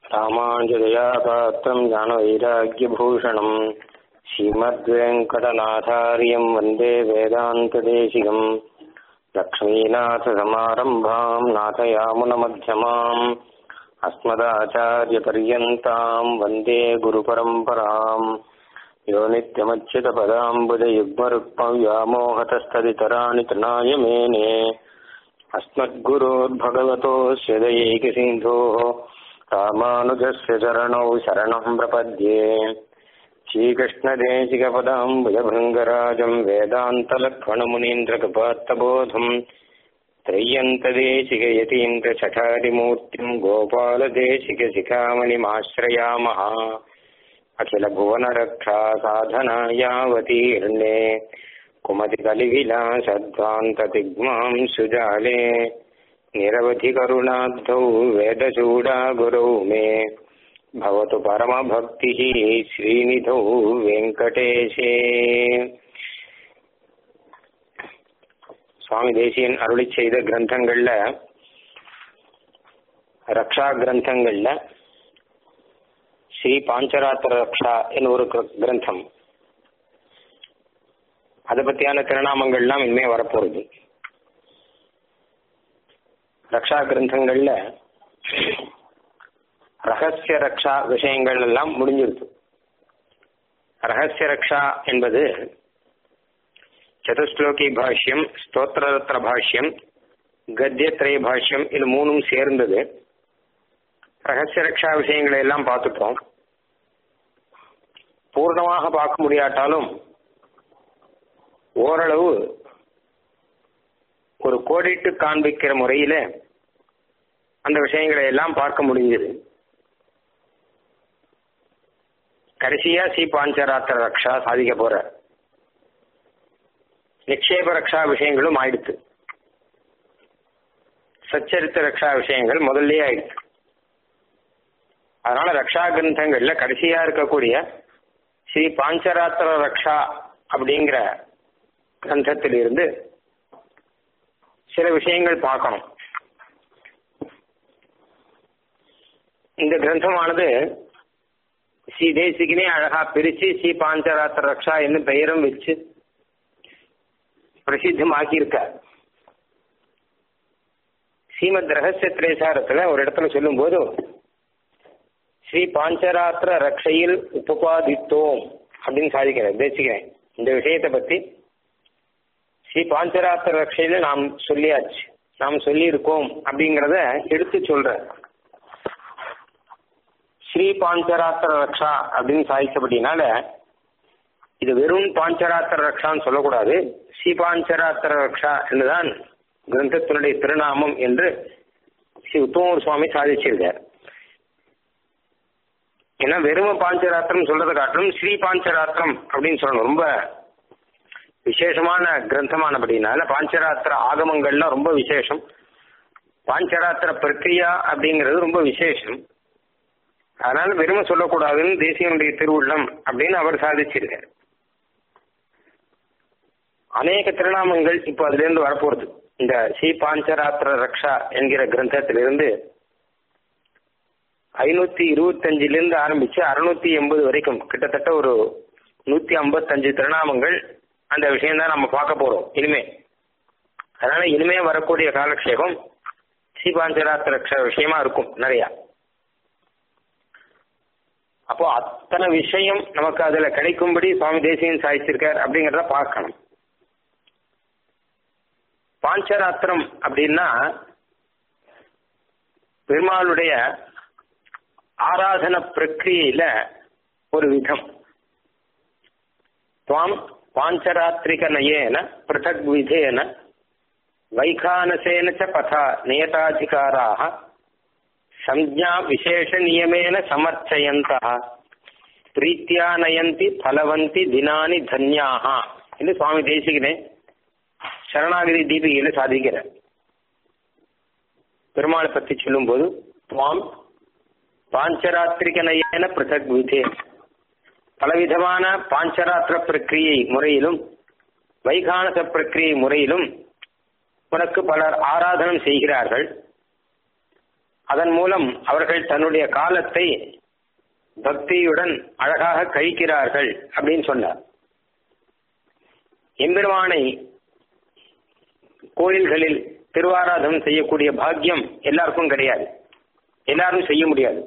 रामाञ्जदया पात्रम् ज्ञानवैराग्यभूषणम् श्रीमद्वेङ्कटनाथार्यम् वन्दे वेदान्तदेशिकम् लक्ष्मीनाथसमारम्भाम् नाथयामुनमध्यमाम् अस्मदाचार्यपर्यन्ताम् वन्दे गुरुपरम्पराम् यो नित्यमच्युतपदाम्बुजयुग्मरुक्मव्यामोहतस्तदितराणि तृणाय मेने अस्मद्गुरोर्भगवतोऽस्य दयैकसिन्धोः रामानुजस्य चरणौ शरणम् प्रपद्ये श्रीकृष्णदेशिकपदाम्बुजभृङ्गराजम् वेदान्तलक्ष्मणमुनीन्द्रकृपात्तबोधम् त्रय्यन्तदेशिकयतीन्द्रचठारिमूर्तिम् गोपालदेशिकशिखामणिमाश्रयामः अखिलभुवनरक्षा साधनायावतीर्णे कुमतिकलिविलासध्वान्ततिग्मां सुजाले निरवधिकरुणाब्धौ वेदचूडागुरौ मे भवतु परमभक्तिः श्रीनिधौ வெங்கடேஷே சுவாமி தேசியன் அருளி செய்த கிரந்தங்கள்ல ரக்ஷா கிரந்தங்கள்ல ஸ்ரீ பாஞ்சராத்திர ரக்ஷா என்ன ஒரு கிரந்தம் அதை பத்தியான திருநாமங்கள்லாம் இனிமே வரப்போகுது ரக்ஷா கிரந்தங்கள்ல ரகசிய ரக்ஷா விஷயங்கள் எல்லாம் முடிஞ்சிருது ரகசிய ரக்ஷா என்பது சதுஸ்லோகி பாஷ்யம் ஸ்தோத்திரரத்ன பாஷ்யம் கத்தியத்திரை பாஷ்யம் இது மூணும் சேர்ந்தது ரகசிய ரக்ஷா விஷயங்களை எல்லாம் பார்த்துட்டோம் பூர்ணமாக பார்க்க முடியாட்டாலும் ஓரளவு ஒரு கோடிட்டு காண்பிக்கிற முறையில அந்த விஷயங்களை எல்லாம் பார்க்க முடிஞ்சது கடைசியா சி பாஞ்சராத்திர ரக்ஷா சாதிக்க போற நிக்ஷேப ரக்ஷா விஷயங்களும் ஆயிடுத்து சச்சரித்த ரக்ஷா விஷயங்கள் முதல்லயே ஆயிடுச்சு அதனால ரக்ஷா கிரந்தங்கள்ல கடைசியா இருக்கக்கூடிய ஸ்ரீ பாஞ்சராத்திர ரக்ஷா அப்படிங்கிற கிரந்தத்திலிருந்து சில விஷயங்கள் பார்க்கணும் இந்த கிரந்தமானது ஸ்ரீ தேசிகனே அழகா பிரிச்சு ஸ்ரீ பாஞ்சராத்திர ரக்ஷா என்னும் பெயரும் வச்சு பிரசித்தமாக்கி இருக்க ஸ்ரீமத் ரகசிய திரேசாரத்துல ஒரு இடத்துல சொல்லும் போது ஸ்ரீ பாஞ்சராத்திர ரக்ஷையில் உபபாதித்தோம் அப்படின்னு சாதிக்கிறேன் தேசிக்கிறேன் இந்த விஷயத்தை பத்தி ஸ்ரீ பாஞ்சராத்திர ரக்ஷையில நாம் சொல்லியாச்சு நாம் சொல்லி இருக்கோம் அப்படிங்கிறத எடுத்து சொல்ற ஸ்ரீ பாஞ்சராத்திர ரக்ஷா அப்படின்னு சாதிச்சபடினால இது வெறும் பாஞ்சராத்திர ரக்ஷான்னு சொல்லக்கூடாது ஸ்ரீ பாஞ்சராத்திர ரக்ஷா என்றுதான் கிரந்தத்தினுடைய திருநாமம் என்று ஸ்ரீ உத்தமூர் சுவாமி சாதிச்சிருக்கார் ஏன்னா வெறும் பாஞ்சராத்திரம் சொல்றதை காட்டிலும் ஸ்ரீ பாஞ்சராத்திரம் அப்படின்னு சொல்லணும் ரொம்ப விசேஷமான கிரந்தமானபடினால பாஞ்சராத்திர ஆகமங்கள்லாம் ரொம்ப விசேஷம் பாஞ்சராத்திர பிரக்ரியா அப்படிங்கிறது ரொம்ப விசேஷம் அதனால வெறுமை சொல்லக்கூடாதுன்னு தேசியனுடைய திருவுள்ளம் அப்படின்னு அவர் சாதிச்சிருக்கார் அநேக திருநாமங்கள் இப்போ அதுல இருந்து வரப்போறது இந்த ஸ்ரீ பாஞ்சராத்திர ரக்ஷா என்கிற கிரந்தத்திலிருந்து ஐநூத்தி இருபத்தஞ்சிலிருந்து ஆரம்பிச்சு அறுநூத்தி எண்பது வரைக்கும் கிட்டத்தட்ட ஒரு நூத்தி ஐம்பத்தஞ்சு திருநாமங்கள் அந்த விஷயம் தான் நம்ம பார்க்க போறோம் இனிமே அதனால இனிமே வரக்கூடிய காலக்ஷேபம் ஸ்ரீபாஞ்சராத்திர விஷயமா இருக்கும் நிறைய அப்போ அத்தனை விஷயம் நமக்கு அதுல கிடைக்கும்படி சுவாமி தேசியன் சாதிச்சிருக்கார் அப்படிங்கிறத பார்க்கணும் பாஞ்சராத்திரம் அப்படின்னா பெருமாளுடைய ஆராதன பிரக்கிரியில ஒரு விதம் துவாம் பாஞ்சராத்திரிக நயேன பிருத்தக் விதேன வைகானசேன ச பதா நியதாதிகாராக சம்ஜா விசேஷ நியமேன சமர்ச்சயந்த பிரீத்தியா நயந்தி பலவந்தி தினானி தன்யாக என்று சுவாமி தேசிகனே சரணாகிரி தீபிகையில சாதிக்கிறார் பெருமாளை பற்றி சொல்லும்போது துவாம் பாஞ்சராத்திரிக நயேன பிருத்தக் விதே பலவிதமான பாஞ்சராத்திர பிரக்கிரியை முறையிலும் வைகானச பிரக்கிரியை முறையிலும் உனக்கு பலர் ஆராதனம் செய்கிறார்கள் அதன் மூலம் அவர்கள் தன்னுடைய காலத்தை பக்தியுடன் அழகாக கழிக்கிறார்கள் அப்படின்னு சொன்னார் எம்பெருமானை கோயில்களில் திருவாராதனம் செய்யக்கூடிய பாக்கியம் எல்லாருக்கும் கிடையாது எல்லாரும் செய்ய முடியாது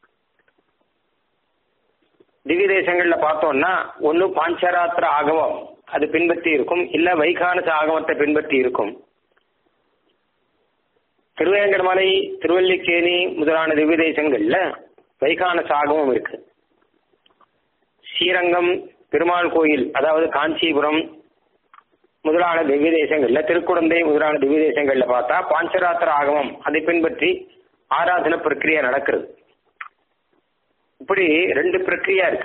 திவ்ய தேசங்கள்ல பார்த்தோம்னா ஒன்னு பாஞ்சராத்திர ஆகமம் அது பின்பற்றி இருக்கும் இல்ல வைகானச ஆகமத்தை பின்பற்றி இருக்கும் திருவேங்கடமலை திருவல்லிக்கேணி முதலான திவ்ய தேசங்கள்ல வைகானச ஆகமம் இருக்கு ஸ்ரீரங்கம் பெருமாள் கோயில் அதாவது காஞ்சிபுரம் முதலான திவ்ய தேசங்கள்ல திருக்குடந்தை முதலான திவ்ய தேசங்கள்ல பார்த்தா பாஞ்சராத்திர ஆகமம் அதை பின்பற்றி ஆராதன பிரக்கிரியா நடக்கிறது இப்படி ரெண்டு பிரக்கிரியா இருக்கு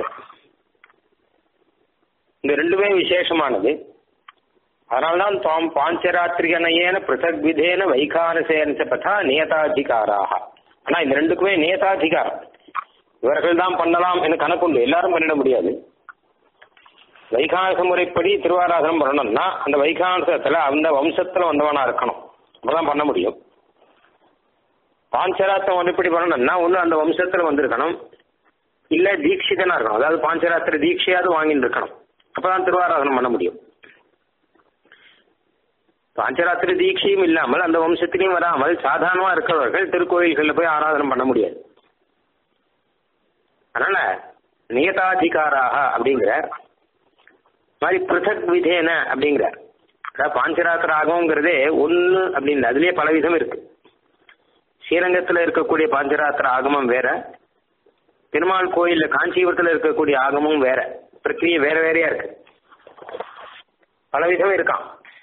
இந்த ரெண்டுமே விசேஷமானது அதனால்தான் தாம் பாஞ்சராத்திரிகனையேன பிருத்தக் விதேன வைகானசேன பதா நியதாதிகாராக ஆனா இந்த ரெண்டுக்குமே நியதாதிகாரம் இவர்கள் தான் பண்ணலாம் என்று கணக்குண்டு எல்லாரும் பண்ணிட முடியாது வைகானச முறைப்படி திருவாராதனம் பண்ணணும்னா அந்த வைகானசத்துல அந்த வம்சத்துல வந்தவனா இருக்கணும் அப்பதான் பண்ண முடியும் பாஞ்சராத்திரம் முறைப்படி பண்ணணும்னா ஒண்ணு அந்த வம்சத்துல வந்திருக்கணும் இல்ல தீட்சிதனா இருக்கணும் அதாவது பாஞ்சராத்திர தீட்சையாவது வாங்கிட்டு இருக்கணும் அப்பதான் திருவாராதனம் பண்ண முடியும் பாஞ்சராத்திரி தீட்சையும் இல்லாமல் அந்த வம்சத்திலையும் வராமல் சாதாரணமா இருக்கிறவர்கள் திருக்கோயில்களில் போய் ஆராதனம் பண்ண முடியாது அதனால நியதாதிகாராக அப்படிங்கிற மாதிரி பிருத்தக் விதேன அப்படிங்கிறார் அதாவது பாஞ்சராத்திர ஆகவங்கிறதே ஒன்று அப்படின்னு அதுலயே பல விதம் இருக்கு ஸ்ரீரங்கத்தில் இருக்கக்கூடிய பாஞ்சராத்திர ஆகமம் வேற பெருமாள் கோயில்ல காஞ்சிபுரத்தில் இருக்கக்கூடிய ஆகமும் வேற பிரக்கிரியை வேற வேறையா இருக்கு பல விதம் இருக்கான்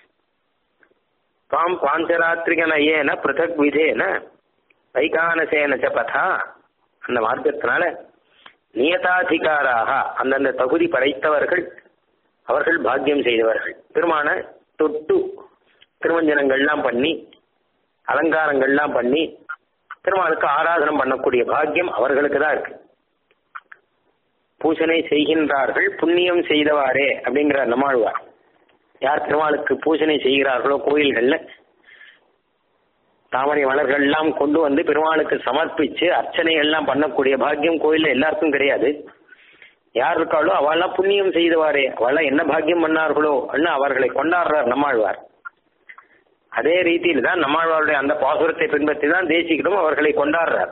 தாம் பாஞ்சராத்திரிகன ஏன பிருத்தக் விதேன வைகானசேன பதா அந்த மார்க்கத்தினால நியதாதிகாராக அந்தந்த தகுதி படைத்தவர்கள் அவர்கள் பாக்கியம் செய்தவர்கள் பெருமான தொட்டு திருமஞ்சனங்கள்லாம் பண்ணி அலங்காரங்கள்லாம் பண்ணி பெருமாளுக்கு ஆராதனம் பண்ணக்கூடிய பாக்கியம் அவர்களுக்கு தான் இருக்கு பூசனை செய்கின்றார்கள் புண்ணியம் செய்தவாறே அப்படிங்கிற நம்மாழ்வார் யார் பெருமாளுக்கு பூசனை செய்கிறார்களோ கோயில்கள்ல தாமரை மலர்கள்லாம் கொண்டு வந்து பெருமாளுக்கு சமர்ப்பிச்சு அர்ச்சனைகள்லாம் பண்ணக்கூடிய பாக்கியம் கோயில்ல எல்லாருக்கும் கிடையாது யார் இருக்காளோ அவெல்லாம் புண்ணியம் செய்தவாறே அவெல்லாம் என்ன பாக்கியம் பண்ணார்களோ அவர்களை கொண்டாடுறார் நம்மாழ்வார் அதே ரீதியில் தான் நம்மாழ்வாருடைய அந்த பாசுரத்தை பின்பற்றி தான் தேசிகளும் அவர்களை கொண்டாடுறார்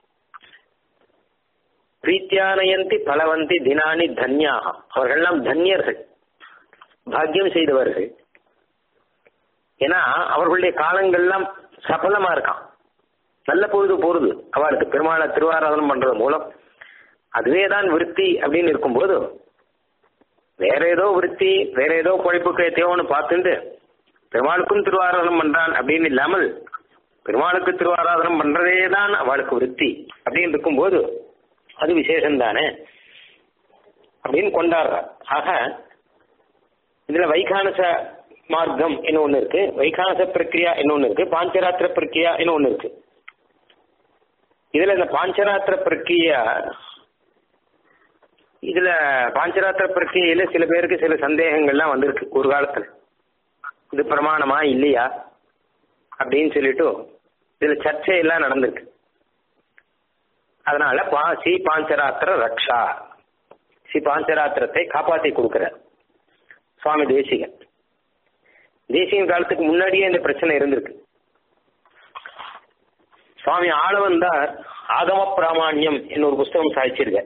பிரீத்தியானயந்தி பலவந்தி தினானி தன்யாக அவர்கள்லாம் தன்யர்கள் பாக்கியம் செய்தவர்கள் ஏன்னா அவர்களுடைய காலங்கள்லாம் சபலமா இருக்கான் நல்ல பொழுது போறது அவளுக்கு பெருமாளை திருவாராதனம் பண்றது மூலம் அதுவே தான் விருத்தி அப்படின்னு இருக்கும்போது வேற ஏதோ விருத்தி வேற ஏதோ குழைப்புக்கு தேவைன்னு பார்த்துட்டு பெருமாளுக்கும் திருவாராதனம் பண்றான் அப்படின்னு இல்லாமல் பெருமாளுக்கு திருவாராதனம் பண்றதே தான் அவளுக்கு விருத்தி அப்படின்னு இருக்கும்போது அது விசேஷம் தானே அப்படின்னு கொண்டாடுறார் ஆக இதுல வைகானச மார்க்கம் என்ன ஒண்ணு இருக்கு வைகானச பிரக்கிரியா என்ன ஒண்ணு இருக்கு பாஞ்சராத்திர பிரக்கிரியா என்ன ஒண்ணு இருக்கு இதுல இந்த பாஞ்சராத்திர பிரக்கிரியா இதுல பாஞ்சராத்திர பிரக்கிரியில சில பேருக்கு சில சந்தேகங்கள்லாம் வந்திருக்கு ஒரு காலத்துல இது பிரமாணமா இல்லையா அப்படின்னு சொல்லிட்டு இதுல சர்ச்சையெல்லாம் நடந்திருக்கு அதனால பா சி பாஞ்சராத்திர ரக்ஷா சி பாஞ்சராத்திரத்தை காப்பாத்தி கொடுக்கிறார் சுவாமி தேசிகன் தேசிகன் காலத்துக்கு முன்னாடியே இந்த பிரச்சனை இருந்திருக்கு சுவாமி ஆளவந்தார் ஆகம பிராமான்யம் என்ன ஒரு புஸ்தகம் சாதிச்சிருக்கார்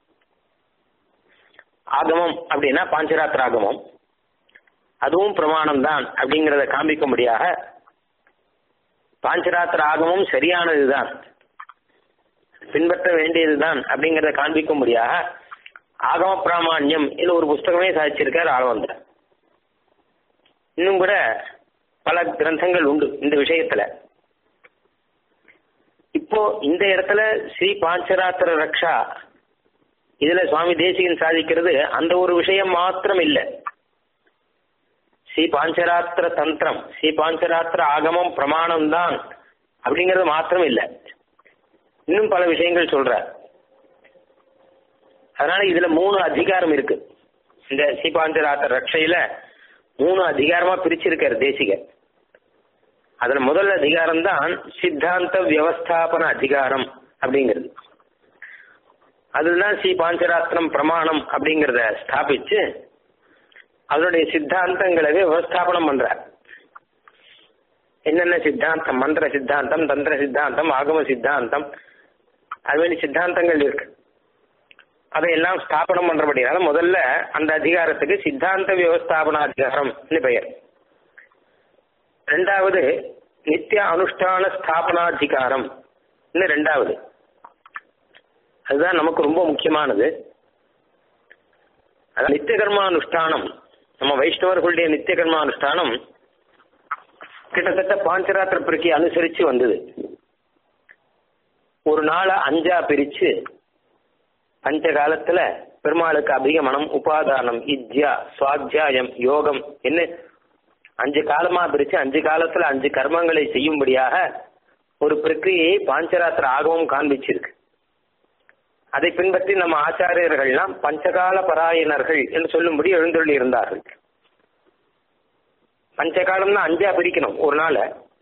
ஆகமம் அப்படின்னா பாஞ்சராத்திர ஆகமம் அதுவும் பிரமாணம் தான் அப்படிங்கிறத காண்பிக்கும்படியாக பாஞ்சராத்திர ஆகமும் சரியானதுதான் பின்பற்ற வேண்டியதுதான் அப்படிங்கிறத காண்பிக்கும்படியாக ஆகம பிராமான்யம் இது ஒரு புஸ்தகமே சாதிச்சிருக்கார் ஆளவந்தர் இன்னும் கூட பல கிரந்தங்கள் உண்டு இந்த விஷயத்துல இப்போ இந்த இடத்துல ஸ்ரீ பாஞ்சராத்திர ரக்ஷா இதுல சுவாமி தேசிகன் சாதிக்கிறது அந்த ஒரு விஷயம் மாத்திரம் இல்லை ஸ்ரீ பாஞ்சராத்திர தந்திரம் ஸ்ரீ பாஞ்சராத்திர ஆகமம் பிரமாணம் தான் அப்படிங்கிறது மாத்திரம் இல்லை இன்னும் பல விஷயங்கள் சொல்ற அதனால இதுல மூணு அதிகாரம் இருக்கு இந்த ஸ்ரீ பாஞ்சராத்திர ரக்ஷையில மூணு அதிகாரமா பிரிச்சிருக்காரு தேசிகர் அதுல முதல் அதிகாரம் தான் சித்தாந்த வியவஸ்தாபன அதிகாரம் அப்படிங்கிறது அதுதான் ஸ்ரீ பாஞ்சராத்திரம் பிரமாணம் அப்படிங்கிறத ஸ்தாபிச்சு அதனுடைய சித்தாந்தங்களை விவஸ்தாபனம் பண்றார் என்னென்ன சித்தாந்தம் மந்திர சித்தாந்தம் தந்திர சித்தாந்தம் ஆகம சித்தாந்தம் அது மாதிரி சித்தாந்தங்கள் இருக்கு அதையெல்லாம் ஸ்தாபனம் பண்றபடினால முதல்ல அந்த அதிகாரத்துக்கு சித்தாந்த வியவஸ்தாபன அதிகாரம்னு பெயர் ரெண்டாவது நித்திய அனுஷ்டான ஸ்தாபனாதிகாரம் ரெண்டாவது அதுதான் நமக்கு ரொம்ப முக்கியமானது அதான் நித்திய கர்மானுஷ்டானம் நம்ம வைஷ்ணவர்களுடைய நித்திய கர்மானுஷ்டானம் கிட்டத்தட்ட பாஞ்சராத்திர பிறக்கி அனுசரிச்சு வந்தது ஒரு நாளை அஞ்சா பிரிச்சு பஞ்ச காலத்துல பெருமாளுக்கு அபிகமனம் உபாதானம் இத்யா சுவாத்தியாயம் யோகம் என்ன அஞ்சு காலமா பிரிச்சு அஞ்சு காலத்துல அஞ்சு கர்மங்களை செய்யும்படியாக ஒரு பிரக்கிரியை பாஞ்சராத்திர ஆகவும் காண்பிச்சிருக்கு அதை பின்பற்றி நம்ம ஆச்சாரியர்கள்லாம் பஞ்சகால பராயணர்கள் என்று சொல்லும்படி எழுந்தருளி இருந்தார்கள் பஞ்சகாலம்னா அஞ்சா பிரிக்கணும் ஒரு நாளை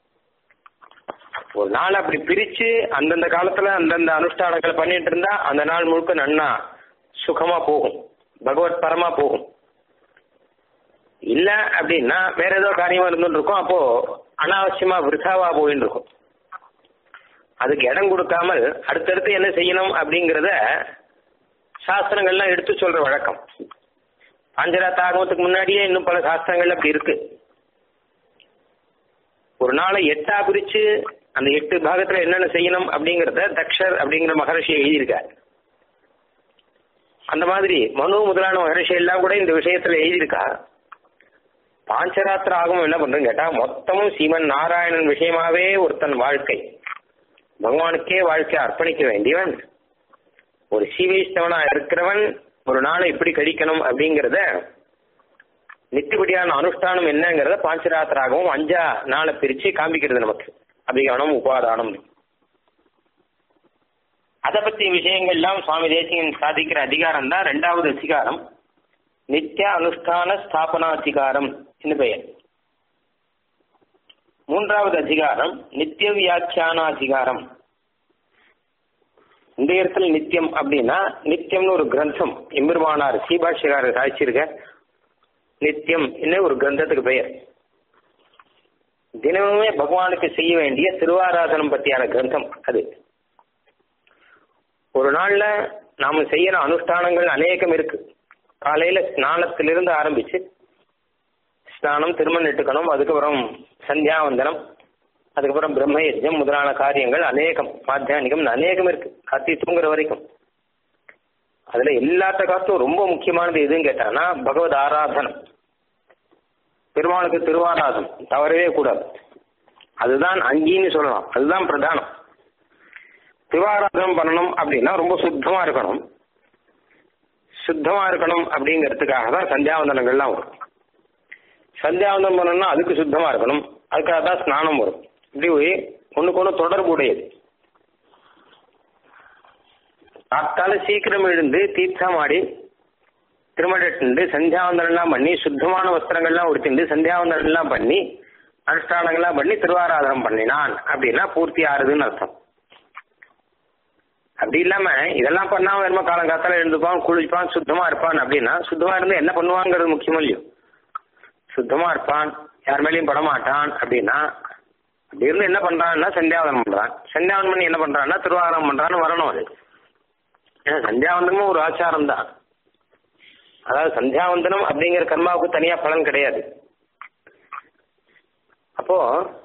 ஒரு நாள் அப்படி பிரிச்சு அந்தந்த காலத்துல அந்தந்த அனுஷ்டானங்களை பண்ணிட்டு இருந்தா அந்த நாள் முழுக்க நன்னா சுகமா போகும் பகவத் பரமா போகும் இல்ல அப்படின்னா வேற ஏதோ காரியமா இருந்துட்டு இருக்கும் அப்போ அனாவசியமா விருதாவா போயின்னு இருக்கும் அதுக்கு இடம் கொடுக்காமல் அடுத்தடுத்து என்ன செய்யணும் அப்படிங்கிறத சாஸ்திரங்கள்லாம் எடுத்து சொல்ற வழக்கம் பாஞ்சராத்த ஆகமத்துக்கு முன்னாடியே இன்னும் பல சாஸ்திரங்கள் அப்படி இருக்கு ஒரு நாளை எட்டா பிரிச்சு அந்த எட்டு பாகத்துல என்னென்ன செய்யணும் அப்படிங்கிறத தக்ஷர் அப்படிங்கிற மகரிஷி எழுதியிருக்கார் அந்த மாதிரி மனு முதலான மகரிஷி எல்லாம் கூட இந்த விஷயத்துல எழுதியிருக்கா பாஞ்சராத்திர ஆகமம் என்ன பண்றேன்னு கேட்டா மொத்தமும் சீமன் நாராயணன் விஷயமாவே ஒருத்தன் வாழ்க்கை பகவானுக்கே வாழ்க்கை அர்ப்பணிக்க வேண்டியவன் ஒரு சீவைஷ்ணவனா இருக்கிறவன் ஒரு நாளை எப்படி கழிக்கணும் அப்படிங்கிறத நித்திபடியான அனுஷ்டானம் என்னங்கிறத பாஞ்சராத்திராகவும் அஞ்சா நாளை பிரிச்சு காமிக்கிறது நமக்கு அபிகவனம் உபாதானம் அதை பத்தி விஷயங்கள்லாம் சுவாமி தேசிகன் சாதிக்கிற அதிகாரம் தான் ரெண்டாவது அதிகாரம் நித்திய அனுஷ்டான ஸ்தாபனாதிகாரம் என்று பெயர் மூன்றாவது அதிகாரம் நித்திய வியாக்கியானாதிகாரம் இந்த இடத்துல நித்தியம் அப்படின்னா நித்தியம்னு ஒரு கிரந்தம் எம்பெருமானார் சீபாஷிகாரர் சாய்ச்சிருக்க நித்தியம் என்ன ஒரு கிரந்தத்துக்கு பெயர் தினமுமே பகவானுக்கு செய்ய வேண்டிய திருவாராதனம் பற்றியான கிரந்தம் அது ஒரு நாள்ல நாம செய்யற அனுஷ்டானங்கள் அநேகம் இருக்கு காலையில ஸ்நானத்திலிருந்து ஆரம்பிச்சு ஸ்நானம் திருமணம் இட்டுக்கணும் அதுக்கப்புறம் சந்தியாவந்தனம் அதுக்கப்புறம் பிரம்ம யஜ்யம் முதலான காரியங்கள் அநேகம் மாத்தியானிகம் அநேகம் இருக்கு கத்தி தூங்குற வரைக்கும் அதுல எல்லாத்த காத்தும் ரொம்ப முக்கியமானது எதுன்னு கேட்டானா பகவத் ஆராதனம் பெருமாளுக்கு திருவாராதம் தவறவே கூடாது அதுதான் அங்கின்னு சொல்லலாம் அதுதான் பிரதானம் திருவாராதனம் பண்ணணும் அப்படின்னா ரொம்ப சுத்தமா இருக்கணும் சுத்தமா இருக்கணும் அப்படிங்கிறதுக்காக தான் சந்தியாவந்தனங்கள்லாம் வரும் சந்தியாவந்தனம் பண்ணணும்னா அதுக்கு சுத்தமா இருக்கணும் அதுக்காக தான் ஸ்நானம் வரும் இப்படி ஒண்ணுக்கு ஒன்று தொடர்பு உடையது காத்தால சீக்கிரம் எழுந்து தீர்த்தம் ஆடி திருமணட்டு சந்தியாவந்தனம்லாம் பண்ணி சுத்தமான வஸ்திரங்கள்லாம் உடுத்திண்டு சந்தியாவந்தனம்லாம் பண்ணி அனுஷ்டானங்கள்லாம் பண்ணி திருவாராதனம் பண்ணினான் அப்படின்னா பூர்த்தி ஆறுதுன்னு அர்த்தம் அப்படி இல்லாம இதெல்லாம் பண்ணாம வெறும காலங்காத்தால எழுந்துப்பான் குளிப்பான் சுத்தமா இருப்பான் அப்படின்னா சுத்தமா இருந்து என்ன பண்ணுவாங்கிறது முக்கியம் இல்லையோ சுத்தமா இருப்பான் யார் மேலேயும் படமாட்டான் அப்படின்னா அப்படி இருந்து என்ன பண்றான்னா சந்தியாவதனம் பண்றான் சந்தியாவதனம் பண்ணி என்ன பண்றான்னா திருவாரணம் பண்றான்னு வரணும் அது ஏன்னா சந்தியாவந்தனமும் ஒரு ஆச்சாரம் தான் அதாவது சந்தியாவந்தனம் அப்படிங்கிற கர்மாவுக்கு தனியா பலன் கிடையாது அப்போ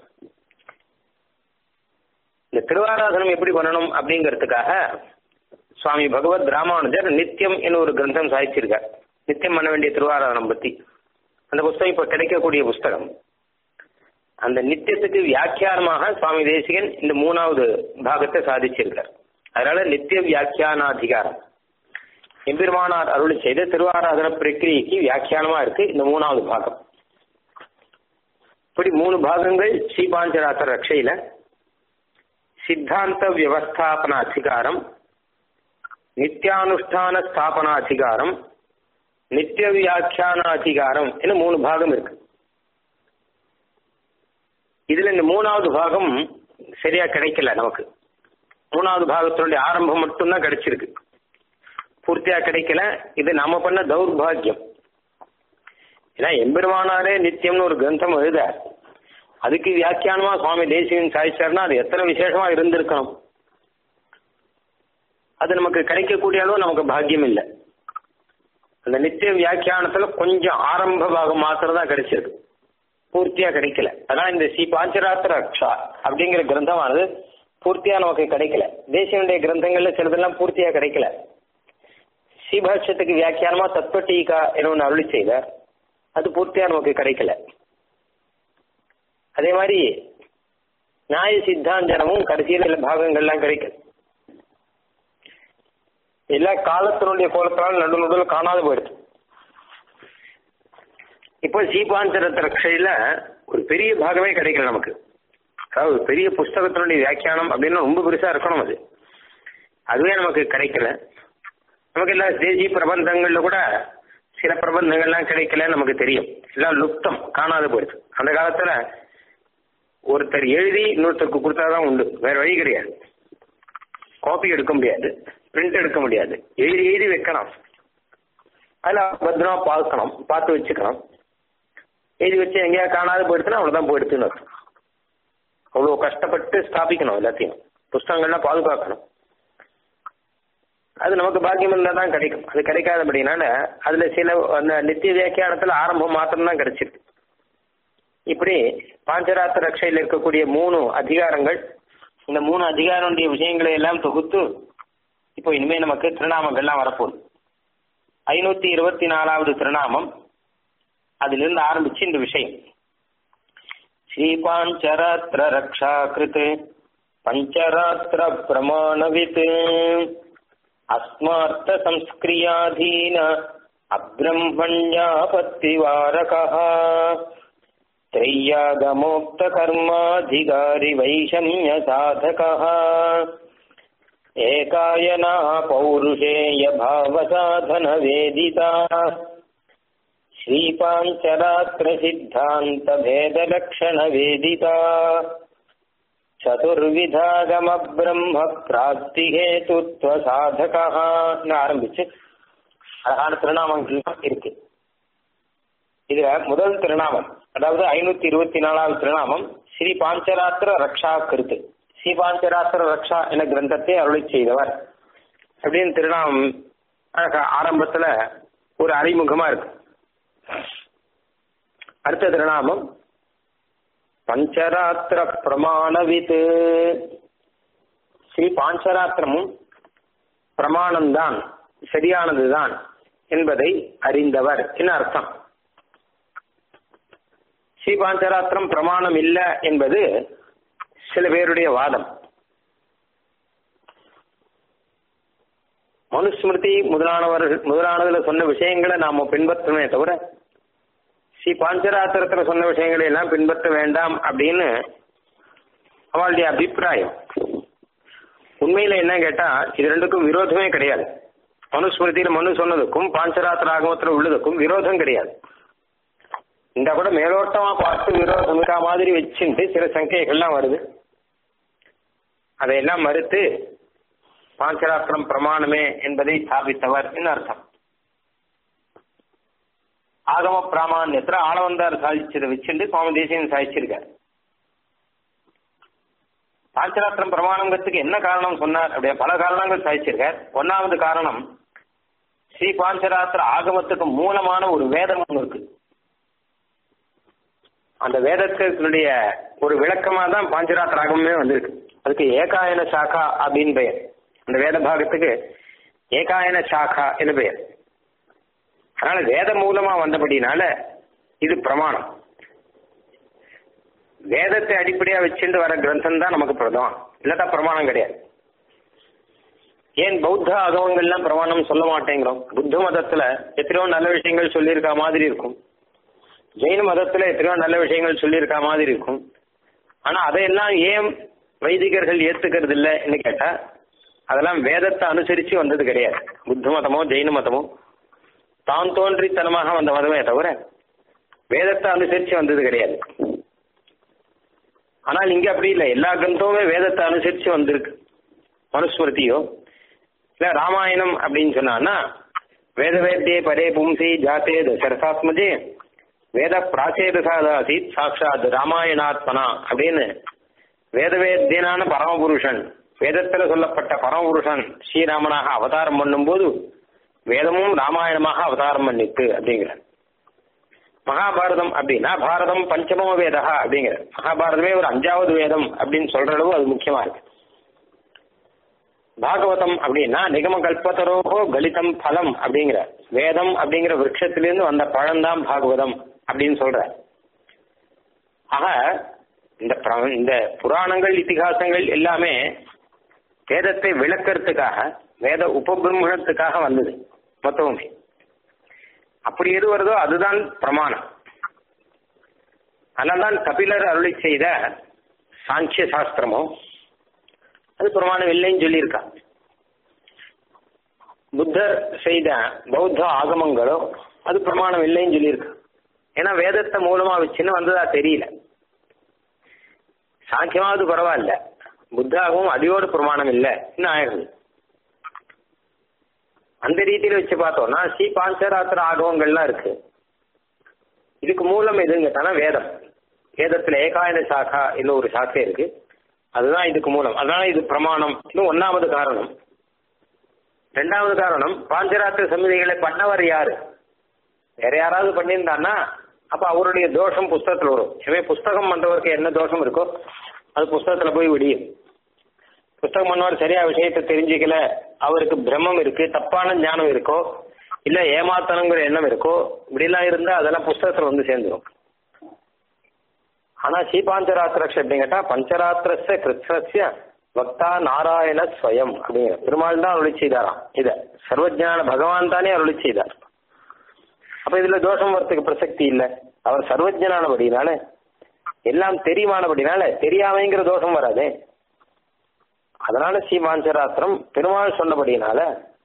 இந்த திருவாராதனம் எப்படி பண்ணணும் அப்படிங்கிறதுக்காக சுவாமி பகவத் ராமானுஜர் நித்தியம் என்ன ஒரு கிரந்தம் சாதிச்சிருக்கார் நித்தியம் பண்ண வேண்டிய திருவாராதனம் பத்தி அந்த புஸ்தகம் இப்ப கிடைக்கக்கூடிய புஸ்தகம் அந்த நித்தியத்துக்கு வியாக்கியானமாக சுவாமி தேசிகன் இந்த மூணாவது பாகத்தை சாதிச்சிருக்கார் அதனால நித்திய வியாக்கியானாதிகாரம் எம்பெருமானார் அருளி செய்த திருவாராதன பிரக்கிரியைக்கு வியாக்கியானமா இருக்கு இந்த மூணாவது பாகம் இப்படி மூணு பாகங்கள் ஸ்ரீபாஞ்சராத்திர ரக்ஷையில சித்தாந்த வியவஸ்தாபன அதிகாரம் நித்தியானுஷ்டான ஸ்தாபன அதிகாரம் நித்திய வியாக்கியான அதிகாரம் மூணு பாகம் இருக்கு இதுல இந்த மூணாவது பாகம் சரியா கிடைக்கல நமக்கு மூணாவது பாகத்தினுடைய ஆரம்பம் மட்டும்தான் கிடைச்சிருக்கு பூர்த்தியா கிடைக்கல இது நாம பண்ண தௌர்பாகியம் ஏன்னா எம்பெருமானாரே நித்தியம்னு ஒரு கிரந்தம் எழுத அதுக்கு வியாக்கியானமா சுவாமி தேசிகன் சாதிச்சார்னா அது எத்தனை விசேஷமா இருந்திருக்கணும் அது நமக்கு கிடைக்கக்கூடிய அளவு நமக்கு பாக்கியம் இல்லை அந்த நித்திய வியாக்கியானத்துல கொஞ்சம் ஆரம்ப பாகம் மாத்திரம் தான் கிடைச்சிருக்கு பூர்த்தியா கிடைக்கல அதான் இந்த ஸ்ரீ பாஞ்சராத்திர ரக்ஷா அப்படிங்கிற கிரந்தமானது பூர்த்தியா நமக்கு கிடைக்கல தேசியனுடைய கிரந்தங்கள்ல சிலதெல்லாம் பூர்த்தியா கிடைக்கல ஸ்ரீபாஷ்யத்துக்கு வியாக்கியானமா தத்துவ டீகா என்ன ஒன்று அருளி செய்தார் அது பூர்த்தியா நமக்கு கிடைக்கல அதே மாதிரி நியாய சித்தாந்தனமும் கடைசியில் சில பாகங்கள்லாம் கிடைக்கும் எல்லா காலத்தினுடைய கோலத்தினால் நடு நடுவில் காணாத போயிடுது இப்போ சீபாஞ்சரத்த ரக்ஷையில ஒரு பெரிய பாகமே கிடைக்கல நமக்கு அதாவது ஒரு பெரிய புஸ்தகத்தினுடைய வியாக்கியானம் அப்படின்னு ரொம்ப பெருசா இருக்கணும் அது அதுவே நமக்கு கிடைக்கல நமக்கு எல்லா தேசிய பிரபந்தங்கள்ல கூட சில பிரபந்தங்கள்லாம் கிடைக்கல நமக்கு தெரியும் எல்லாம் லுப்தம் காணாத போயிடுது அந்த காலத்துல ஒருத்தர் எழுதி இன்னொருத்தருக்கு கொடுத்தாதான் உண்டு வேற வழி கிடையாது காப்பி எடுக்க முடியாது பிரிண்ட் எடுக்க முடியாது எழுதி எழுதி வைக்கணும் அதில் பத்திரமா பார்க்கணும் பார்த்து வச்சுக்கணும் எழுதி வச்சு எங்கேயாவது காணாத போயிடுச்சுன்னா அவ்வளோதான் போயிடுச்சுன்னு அர்த்தம் அவ்வளோ கஷ்டப்பட்டு ஸ்தாபிக்கணும் எல்லாத்தையும் புஸ்தகங்கள்லாம் பாதுகாக்கணும் அது நமக்கு பாக்கியம் இருந்தால் தான் கிடைக்கும் அது கிடைக்காதபடினால அதில் சில அந்த நித்திய வியாக்கியானத்தில் ஆரம்பம் மாத்திரம் தான் கிடைச்சிருக்கு இப்படி பாஞ்சராத்திர ரக்ஷையில் இருக்கக்கூடிய மூணு அதிகாரங்கள் இந்த மூணு அதிகாரனுடைய விஷயங்களை எல்லாம் தொகுத்து இப்போ இனிமே நமக்கு திருநாமங்கள்லாம் வரப்போகுது ஐநூத்தி இருபத்தி நாலாவது திருநாமம் அதிலிருந்து ஆரம்பிச்சு இந்த விஷயம் ஸ்ரீபாஞ்சராத்திர ரக்ஷா கிருத் பஞ்சராத்திர பிரமாணவித் அஸ்மார்த்த சம்ஸ்கிரியாதீன அப்ரம்மண்யாபத்திவாரகः त्रय्यागमोक्तकर्माधिकारी वैषम्यसाधकः एकायना पौरुषेयभावसाधनवेदिता श्रीपाञ्चरात्रसिद्धान्तभेदलक्षणवेदिता சதுர்விதாகம பிராப்திஹேதுத்வ சாதகா ஆரம்பிச்சு அழகான திருநாமங்கள் இருக்கு இதுல முதல் திருநாமம் அதாவது ஐநூத்தி இருபத்தி நாலாவது திருநாமம் ஸ்ரீ பாஞ்சராத்திர ரக்ஷா கருத்து ஸ்ரீ பாஞ்சராத்திர ரக்ஷா என கிரந்தத்தை அருளை செய்தவர் அப்படின்னு திருநாமம் ஆரம்பத்துல ஒரு அறிமுகமா இருக்கு அடுத்த திருநாமம் பஞ்சராத்திர பிரமாணவித் ஸ்ரீ பாஞ்சராத்திரமும் பிரமாணம்தான் சரியானதுதான் என்பதை அறிந்தவர் என்ன அர்த்தம் ஸ்ரீ பாஞ்சராத்திரம் பிரமாணம் இல்லை என்பது சில பேருடைய வாதம் மனுஸ்மிருதி முதலானவர்கள் முதலானதுல சொன்ன விஷயங்களை நாம பின்பற்றணுமே தவிர ஸ்ரீ பாஞ்சராத்திரத்துல சொன்ன விஷயங்களை எல்லாம் பின்பற்ற வேண்டாம் அப்படின்னு அவளுடைய அபிப்பிராயம் உண்மையில என்ன கேட்டா இது ரெண்டுக்கும் விரோதமே கிடையாது மனுஸ்மிருதியில மனு சொன்னதுக்கும் பாஞ்சராத்திர ஆகமத்துல உள்ளதுக்கும் விரோதம் கிடையாது இந்த கூட மேலோட்டமா பார்த்து விரோதம் இருக்கா மாதிரி வச்சுட்டு சில சங்கைகள்லாம் வருது அதையெல்லாம் மறுத்து பாஞ்சராத்திரம் பிரமாணமே என்பதை ஸ்தாபித்தவர் அர்த்தம் ஆகம பிராமான்யத்துல ஆளவந்தார் சாதிச்சதை வச்சுட்டு சுவாமி தேசியன் சாதிச்சிருக்கார் பாஞ்சராத்திரம் பிரமாணங்கிறதுக்கு என்ன காரணம் சொன்னார் அப்படியே பல காரணங்கள் சாதிச்சிருக்கார் ஒன்னாவது காரணம் ஸ்ரீ பாஞ்சராத்திர ஆகமத்துக்கு மூலமான ஒரு வேதம் ஒன்று இருக்கு அந்த வேதத்தினுடைய ஒரு விளக்கமா தான் பாஞ்சராத்திர ஆகமே வந்திருக்கு அதுக்கு ஏகாயன சாக்கா அப்படின்னு பெயர் அந்த வேத பாகத்துக்கு ஏகாயன சாக்கா என்று பெயர் அதனால வேத மூலமா வந்தபடினால இது பிரமாணம் வேதத்தை அடிப்படையா வச்சுட்டு வர கிரந்தம் தான் நமக்கு பிரதமம் இல்லாட்டா பிரமாணம் கிடையாது ஏன் பௌத்த அகவங்கள்லாம் பிரமாணம் சொல்ல மாட்டேங்கிறோம் புத்த மதத்துல எத்தனையோ நல்ல விஷயங்கள் சொல்லியிருக்க மாதிரி இருக்கும் ஜெயின மதத்துல எத்தனையோ நல்ல விஷயங்கள் சொல்லியிருக்க மாதிரி இருக்கும் ஆனா அதையெல்லாம் ஏன் வைதிகர்கள் ஏத்துக்கிறது இல்லைன்னு கேட்டா அதெல்லாம் வேதத்தை அனுசரிச்சு வந்தது கிடையாது புத்த மதமோ ஜெயின மதமோ தான் தோன்றித்தனமாக வந்த மதமே தவிர வேதத்தை அனுசரிச்சு வந்தது கிடையாது ஆனால் இங்க அப்படி இல்லை எல்லா கிரந்தமுமே வேதத்தை அனுசரிச்சு வந்திருக்கு மனுஸ்மிருதியோ இல்ல ராமாயணம் அப்படின்னு சொன்னான்னா வேத வேத்தியே பரே பும்சி ஜாத்தே தசரசாத்மஜே வேத பிராச்சேதசாதாசித் சாட்சாத் ராமாயணாத்மனா அப்படின்னு வேதவேத்தியனான பரமபுருஷன் வேதத்துல சொல்லப்பட்ட பரமபுருஷன் ஸ்ரீராமனாக அவதாரம் பண்ணும்போது வேதமும் ராமாயணமாக அவதாரம் பண்ணிட்டு அப்படிங்கிற மகாபாரதம் அப்படின்னா பாரதம் பஞ்சமோ வேதா அப்படிங்கிற மகாபாரதமே ஒரு அஞ்சாவது வேதம் அப்படின்னு சொல்ற அளவு அது முக்கியமா இருக்கு பாகவதம் அப்படின்னா நிகம கல்பத்தரோகோ கலிதம் பலம் அப்படிங்கிற வேதம் அப்படிங்கிற விரக்ஷத்திலிருந்து வந்த பழம்தான் பாகவதம் அப்படின்னு சொல்ற ஆக இந்த பிர- இந்த புராணங்கள் இதிகாசங்கள் எல்லாமே வேதத்தை விளக்கறதுக்காக வேத உபபிரம்மணத்துக்காக வந்தது மொத்தமுமே அப்படி எது வருதோ அதுதான் பிரமாணம் அதனால்தான் கபிலர் அருளி செய்த சாங்கிய சாஸ்திரமோ அது பிரமாணம் இல்லைன்னு சொல்லியிருக்கா புத்தர் செய்த பௌத்த ஆகமங்களோ அது பிரமாணம் இல்லைன்னு சொல்லியிருக்கு ஏன்னா வேதத்தை மூலமா வச்சுன்னு வந்ததா தெரியல சாங்கியமாவது பரவாயில்ல புத்தாகவும் அடியோடு பிரமாணம் இல்லை இன்னும் ஆயிடுது அந்த ரீதியில வச்சு பார்த்தோம்னா ஸ்ரீ பாஞ்சராத்திர ஆகவங்கள்லாம் இருக்கு இதுக்கு மூலம் எதுன்னு கேட்டானா வேதம் வேதத்துல ஏகாயன சாக்கா இல்ல ஒரு சாக்கை இருக்கு அதுதான் இதுக்கு மூலம் அதனால இது பிரமாணம் இன்னும் ஒன்னாவது காரணம் ரெண்டாவது காரணம் பாஞ்சராத்திர சமிதிகளை பண்ணவர் யாரு வேற யாராவது பண்ணியிருந்தான்னா அப்ப அவருடைய தோஷம் புஸ்தகத்துல வரும் எனவே புஸ்தகம் பண்றவருக்கு என்ன தோஷம் இருக்கோ அது புஸ்தகத்துல போய் விடியும் புஸ்தகம் பண்ணவர் சரியா விஷயத்தை தெரிஞ்சுக்கல அவருக்கு பிரம்மம் இருக்கு தப்பான ஞானம் இருக்கோ இல்ல ஏமாத்தனங்கிற எண்ணம் இருக்கோ இப்படிலாம் இருந்தா அதெல்லாம் புஸ்தகத்துல வந்து சேர்ந்துரும் ஆனா ஸ்ரீபாஞ்சராத்திரக்ஷ அப்படின்னு கேட்டா பஞ்சராத்திரஸ்ய கிருஷ்ணஸ்ய பக்தா நாராயண ஸ்வயம் அப்படிங்கிற பெருமாள் தான் அருளி செய்தாராம் இத சர்வஜான பகவான் தானே அருளி செய்தார் அப்ப இதுல தோஷம் வரத்துக்கு பிரசக்தி இல்ல அவர் சர்வஜனானபடினால எல்லாம் தெரியுமானபடினால தெரியாமைங்கிற தோஷம் வராதே அதனால ஸ்ரீமாஞ்சராத்திரம் பெருமாள் சொன்னபடினால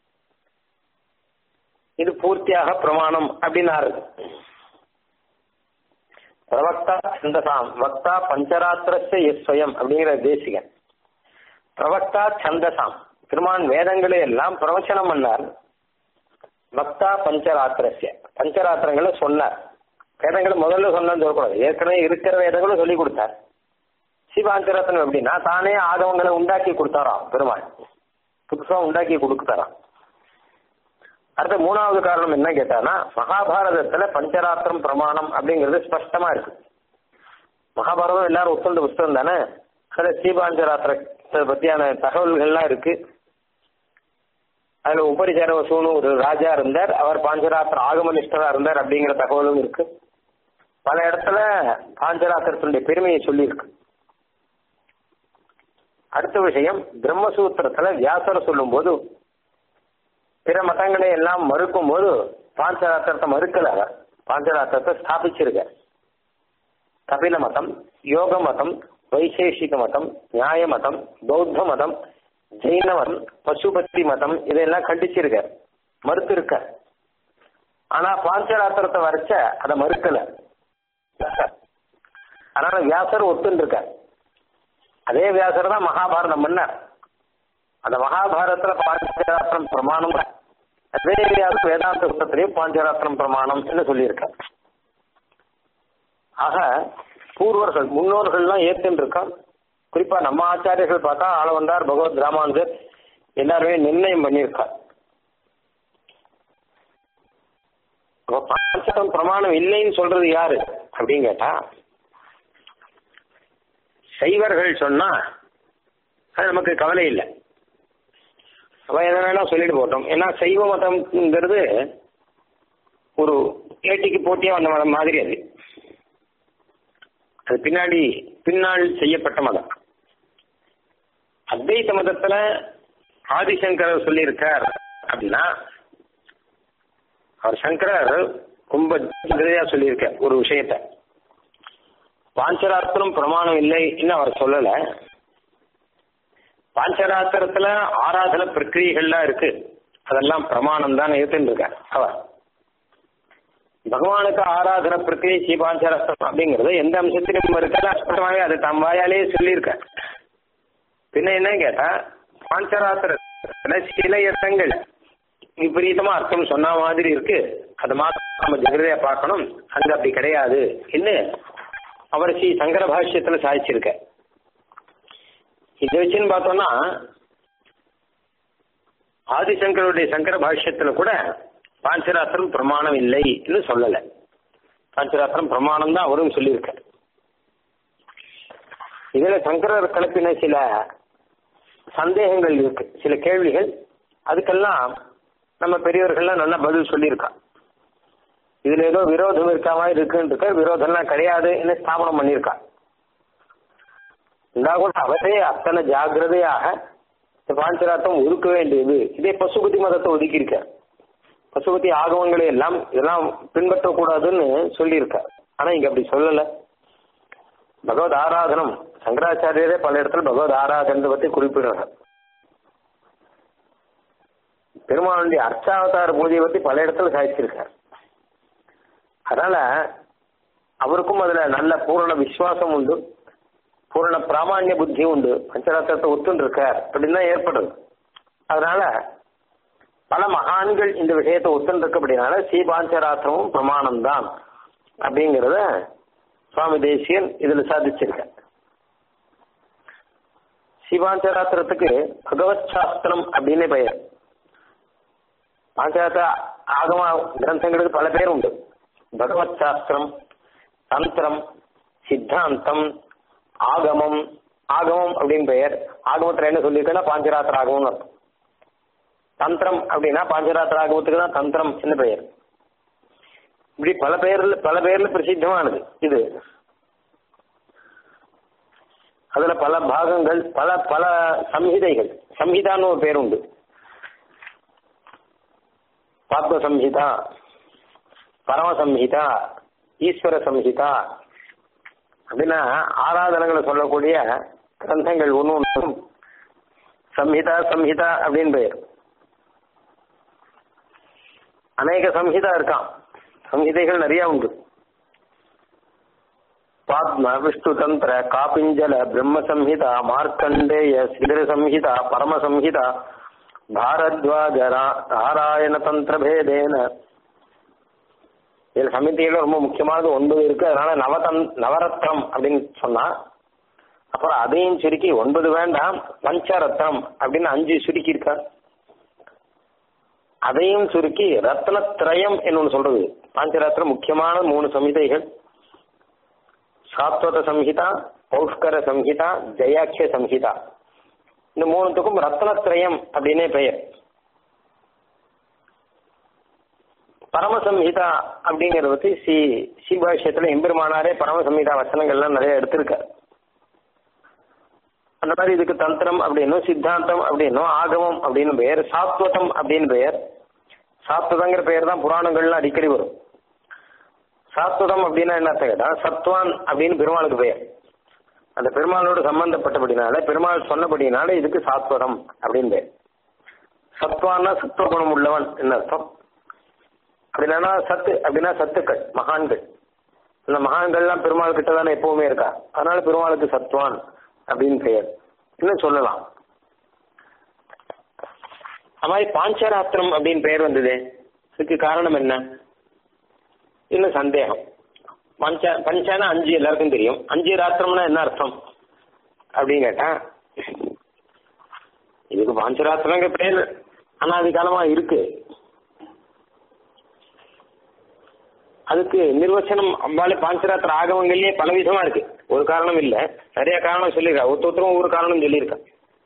இது பூர்த்தியாக பிரமாணம் அப்படின்னாரு பிரவக்தா சந்தசாம் வக்தா பஞ்சராத்திரஸ்ய எஸ்வயம் அப்படிங்கிற தேசிகன் பிரவக்தா சந்தசாம் பெருமான் வேதங்களை எல்லாம் பிரவச்சனம் பண்ணார் பக்தா பஞ்சராத்திரஸ்ய பஞ்சராத்திரங்களை சொன்னார் வேதங்களை முதல்ல சொன்னு சொல்லக்கூடாது ஏற்கனவே இருக்கிற வேதங்களும் சொல்லி கொடுத்தார் சிவாஞ்சரத்னம் எப்படின்னா தானே ஆகவங்களை உண்டாக்கி கொடுத்தாராம் பெருமாள் புதுசா உண்டாக்கி கொடுத்தாராம் அடுத்த மூணாவது காரணம் என்ன கேட்டானா மகாபாரதத்துல பஞ்சராத்திரம் பிரமாணம் அப்படிங்கிறது ஸ்பஷ்டமா இருக்கு மகாபாரதம் எல்லாரும் ஒத்துண்ட புஸ்தகம் தானே அதுல ஸ்ரீபாஞ்சராத்திரத்தை பத்தியான தகவல்கள்லாம் இருக்கு அதுல உபரிச்சார வசூன்னு ஒரு ராஜா இருந்தார் அவர் பாஞ்சராத்திர ஆகமனிஷ்டரா இருந்தார் அப்படிங்கிற தகவலும் இருக்கு பல இடத்துல பாஞ்சராத்திரத்தினுடைய பெருமையை சொல்லியிருக்கு அடுத்த விஷயம் பிரம்மசூத்திரத்துல வியாசர் சொல்லும் போது பிற மதங்களை எல்லாம் மறுக்கும் போது பாஞ்சராத்திரத்தை மறுக்கல அவர் பாஞ்சராத்திரத்தை ஸ்தாபிச்சிருக்க கபில மதம் யோக மதம் வைசேஷிக மதம் நியாய மதம் பௌத்த மதம் ஜெயின மதம் பசுபத்தி மதம் இதெல்லாம் கண்டிச்சிருக்க மறுத்து இருக்க ஆனா பாஞ்சராத்திரத்தை வரைச்ச அதை மறுக்கல அதனால வியாசர் ஒத்துன்னு இருக்க அதே வியாசர் தான் மகாபாரதம் பண்ணார் அந்த மகாபாரதத்துல பாஞ்சராத்திரம் பிரமாணம் அதே வியாசர் வேதாந்த புத்தத்திலையும் பாஞ்சராத்திரம் பிரமாணம் என்று சொல்லியிருக்கார் ஆக பூர்வர்கள் முன்னோர்கள்லாம் ஏத்துன்னு இருக்கா குறிப்பா நம்ம ஆச்சாரியர்கள் பார்த்தா ஆளவந்தார் பகவத் ராமானுஜர் எல்லாருமே நிர்ணயம் பண்ணியிருக்கார் அப்ப பாஞ்சரம் பிரமாணம் இல்லைன்னு சொல்றது யாரு அப்படின்னு கேட்டா சைவர்கள் சொன்னா அது நமக்கு கவலை இல்லை அவன் எதை வேணா சொல்லிட்டு போட்டோம் ஏன்னா சைவ மதம்ங்கிறது ஒரு ஏட்டிக்கு போட்டியா வந்த மதம் மாதிரி அது அது பின்னாடி பின்னால் செய்யப்பட்ட மதம் அத்வைத மதத்துல ஆதிசங்கரர் சொல்லியிருக்கார் அப்படின்னா அவர் சங்கரர் ரொம்ப ஜாகிரதையா சொல்லியிருக்கார் ஒரு விஷயத்த பாஞ்சராத்திரம் பிரமாணம் இல்லைன்னு அவர் சொல்லல பாஞ்சராத்திரத்துல ஆராதன பிரக்கிரியைகள்லாம் இருக்கு அதெல்லாம் பிரமாணம் தான் ஏத்துன்னு இருக்கார் அவர் பகவானுக்கு ஆராதன பிரக்கிரியை ஸ்ரீபாஞ்சரஸ்தம் அப்படிங்கிறது எந்த அம்சத்திலும் இருக்கல ஸ்பஷ்டமாவே அது தம் வாயாலேயே சொல்லியிருக்க பின்ன என்ன கேட்டா பாஞ்சராத்திரத்துல சில இடங்கள் விபரீதமா அர்த்தம் சொன்ன மாதிரி இருக்கு அது மாத்திரம் நம்ம ஜெகதையா பார்க்கணும் அங்க அப்படி கிடையாது இன்னும் அவர் ஸ்ரீ சங்கர பாஷ்யத்துல சாதிச்சிருக்க இதை வச்சுன்னு பார்த்தோம்னா ஆதிசங்கருடைய சங்கர பாஷ்யத்துல கூட பாஞ்சராத்திரம் பிரமாணம் இல்லைன்னு சொல்லல பாஞ்சராத்திரம் பிரமாணம் தான் அவரும் சொல்லியிருக்க இதுல சங்கரர் கிளப்பின சில சந்தேகங்கள் இருக்கு சில கேள்விகள் அதுக்கெல்லாம் நம்ம பெரியவர்கள்லாம் நல்லா பதில் சொல்லியிருக்கா இதுல ஏதோ விரோதம் இருக்கா மாதிரி இருக்குன்னு விரோதம்லாம் கிடையாதுன்னு ஸ்தாபனம் பண்ணியிருக்கா இருந்தா கூட அவரே அத்தனை ஜாகிரதையாக இந்த பாஞ்சராத்தம் ஒதுக்க வேண்டியது இதே பசுபதி மதத்தை ஒதுக்கியிருக்க பசுபதி ஆகவங்களை எல்லாம் இதெல்லாம் பின்பற்றக்கூடாதுன்னு சொல்லியிருக்க ஆனா இங்க அப்படி சொல்லல பகவத் ஆராதனம் சங்கராச்சாரியரே பல இடத்துல பகவத் ஆராதனத்தை பத்தி குறிப்பிடுறாங்க பெருமாளுடைய அர்ச்சாவதார பூஜையை பத்தி பல இடத்துல சாதிச்சிருக்கார் அதனால அவருக்கும் அதுல நல்ல பூரண விசுவாசம் உண்டு பூரண பிராமான்ய புத்தி உண்டு பஞ்சராத்திரத்தை ஒத்துன்னு இருக்கார் அப்படின்னு தான் ஏற்படுது அதனால பல மகான்கள் இந்த விஷயத்தை ஒத்துன்னு இருக்க அப்படின்னால ஸ்ரீபாஞ்சராத்திரமும் பிரமாணம் தான் அப்படிங்கிறத சுவாமி தேசியன் இதுல சாதிச்சிருக்க சிவாஞ்சராத்திரத்துக்கு பகவத் சாஸ்திரம் அப்படின்னு பெயர் பாஞ்சராத்திர ஆகம கிரந்தங்களுக்கு பல பேர் உண்டு பகவத் சாஸ்திரம் தந்திரம் சித்தாந்தம் ஆகமம் ஆகமம் அப்படின்னு பெயர் ஆகமத்துல என்ன சொல்லியிருக்கேன்னா பாஞ்சராத்திர ஆகமம் அர்த்தம் தந்திரம் அப்படின்னா பாஞ்சராத்திர ஆகமத்துக்கு தான் தந்திரம் என்ன பெயர் இப்படி பல பெயர்ல பல பேர்ல பிரசித்தமானது இது அதுல பல பாகங்கள் பல பல சம்ஹிதைகள் சம்ஹிதான்னு ஒரு பேர் உண்டு பாத்ம சம்ஹிதா பரம சம்ஹிதா ஈஸ்வர சம்ஹிதா அப்படின்னா ஆராதனங்களை சொல்லக்கூடிய கிரந்தங்கள் ஒன்று ஒன்றும் சம்ஹிதா சம்ஹிதா அப்படின்னு பெயர் அநேக சம்ஹிதா இருக்கான் சம்ஹிதைகள் நிறைய உண்டு பாத்ம விஷ்ணு தந்திர காபிஞ்சல பிரம்ம சம்ஹிதா மார்க்கண்டேய சிதர சம்ஹிதா பரம சம்ஹிதா பாரத்வாஜ நாராயண தந்திர பேதேன இதில் சமிதியில ரொம்ப முக்கியமானது ஒன்பது இருக்கு அதனால நவதன் நவரத்னம் அப்படின்னு சொன்னா அப்புறம் அதையும் சுருக்கி ஒன்பது வேண்டாம் பஞ்சரத்னம் அப்படின்னு அஞ்சு சுருக்கி இருக்கா அதையும் சுருக்கி ரத்னத்ரயம் என்று சொல்றது பாஞ்சரத்னம் முக்கியமான மூணு சமிதைகள் சாத்வத சம்ஹிதா பௌஷ்கர சம்ஹிதா ஜெயாட்சிய சம்ஹிதா இந்த மூணுத்துக்கும் ரத்னத்ரயம் அப்படின்னே பெயர் பரமசம்ஹிதா அப்படிங்கறத பத்தி சி சிபாஷ்யத்துல எம்பெருமானாரே பரமசம்ஹிதா வசனங்கள்லாம் நிறைய எடுத்திருக்காரு அந்த மாதிரி இதுக்கு தந்திரம் அப்படின்னும் சித்தாந்தம் அப்படின்னும் ஆகமம் அப்படின்னு பெயர் சாத்வதம் அப்படின்னு பெயர் சாத்வதங்கிற பெயர் தான் புராணங்கள்ல அடிக்கடி வரும் சாத்வதம் அப்படின்னா என்ன கேட்டா சத்வான் அப்படின்னு பெருமாளுக்கு பெயர் அந்த பெருமாளோடு சம்பந்தப்பட்டபடினால பெருமாள் சொன்னபடினால இதுக்கு சாத்வதம் அப்படின்னு பெயர் சத்வான்னா சத்துவ குணம் உள்ளவன் என்ன அர்த்தம் அப்படின்னா சத்து அப்படின்னா சத்துக்கள் மகான்கள் அந்த மகான்கள்லாம் பெருமாள் கிட்ட தானே எப்பவுமே இருக்கா அதனால பெருமாளுக்கு சத்வான் அப்படின்னு பெயர் இன்னும் சொல்லலாம் அது மாதிரி பாஞ்சராத்திரம் அப்படின்னு பெயர் வந்தது இதுக்கு காரணம் என்ன இன்னும் சந்தேகம் பஞ்ச பஞ்சானா அஞ்சு எல்லாருக்கும் தெரியும் அஞ்சு ராத்திரம்னா என்ன அர்த்தம் அப்படின்னு கேட்டா இதுக்கு பாஞ்சராத்திரங்க பேர் அனாதிகாலமா இருக்கு அதுக்கு நிர்வச்சனம் அம்பாலே பாஞ்சராத்திர ஆகவங்கள்லயே பல விதமா இருக்கு ஒரு காரணம் இல்ல நிறைய காரணம் சொல்லியிருக்கா ஒருத்தரும் ஒரு காரணம் சொல்லியிருக்கா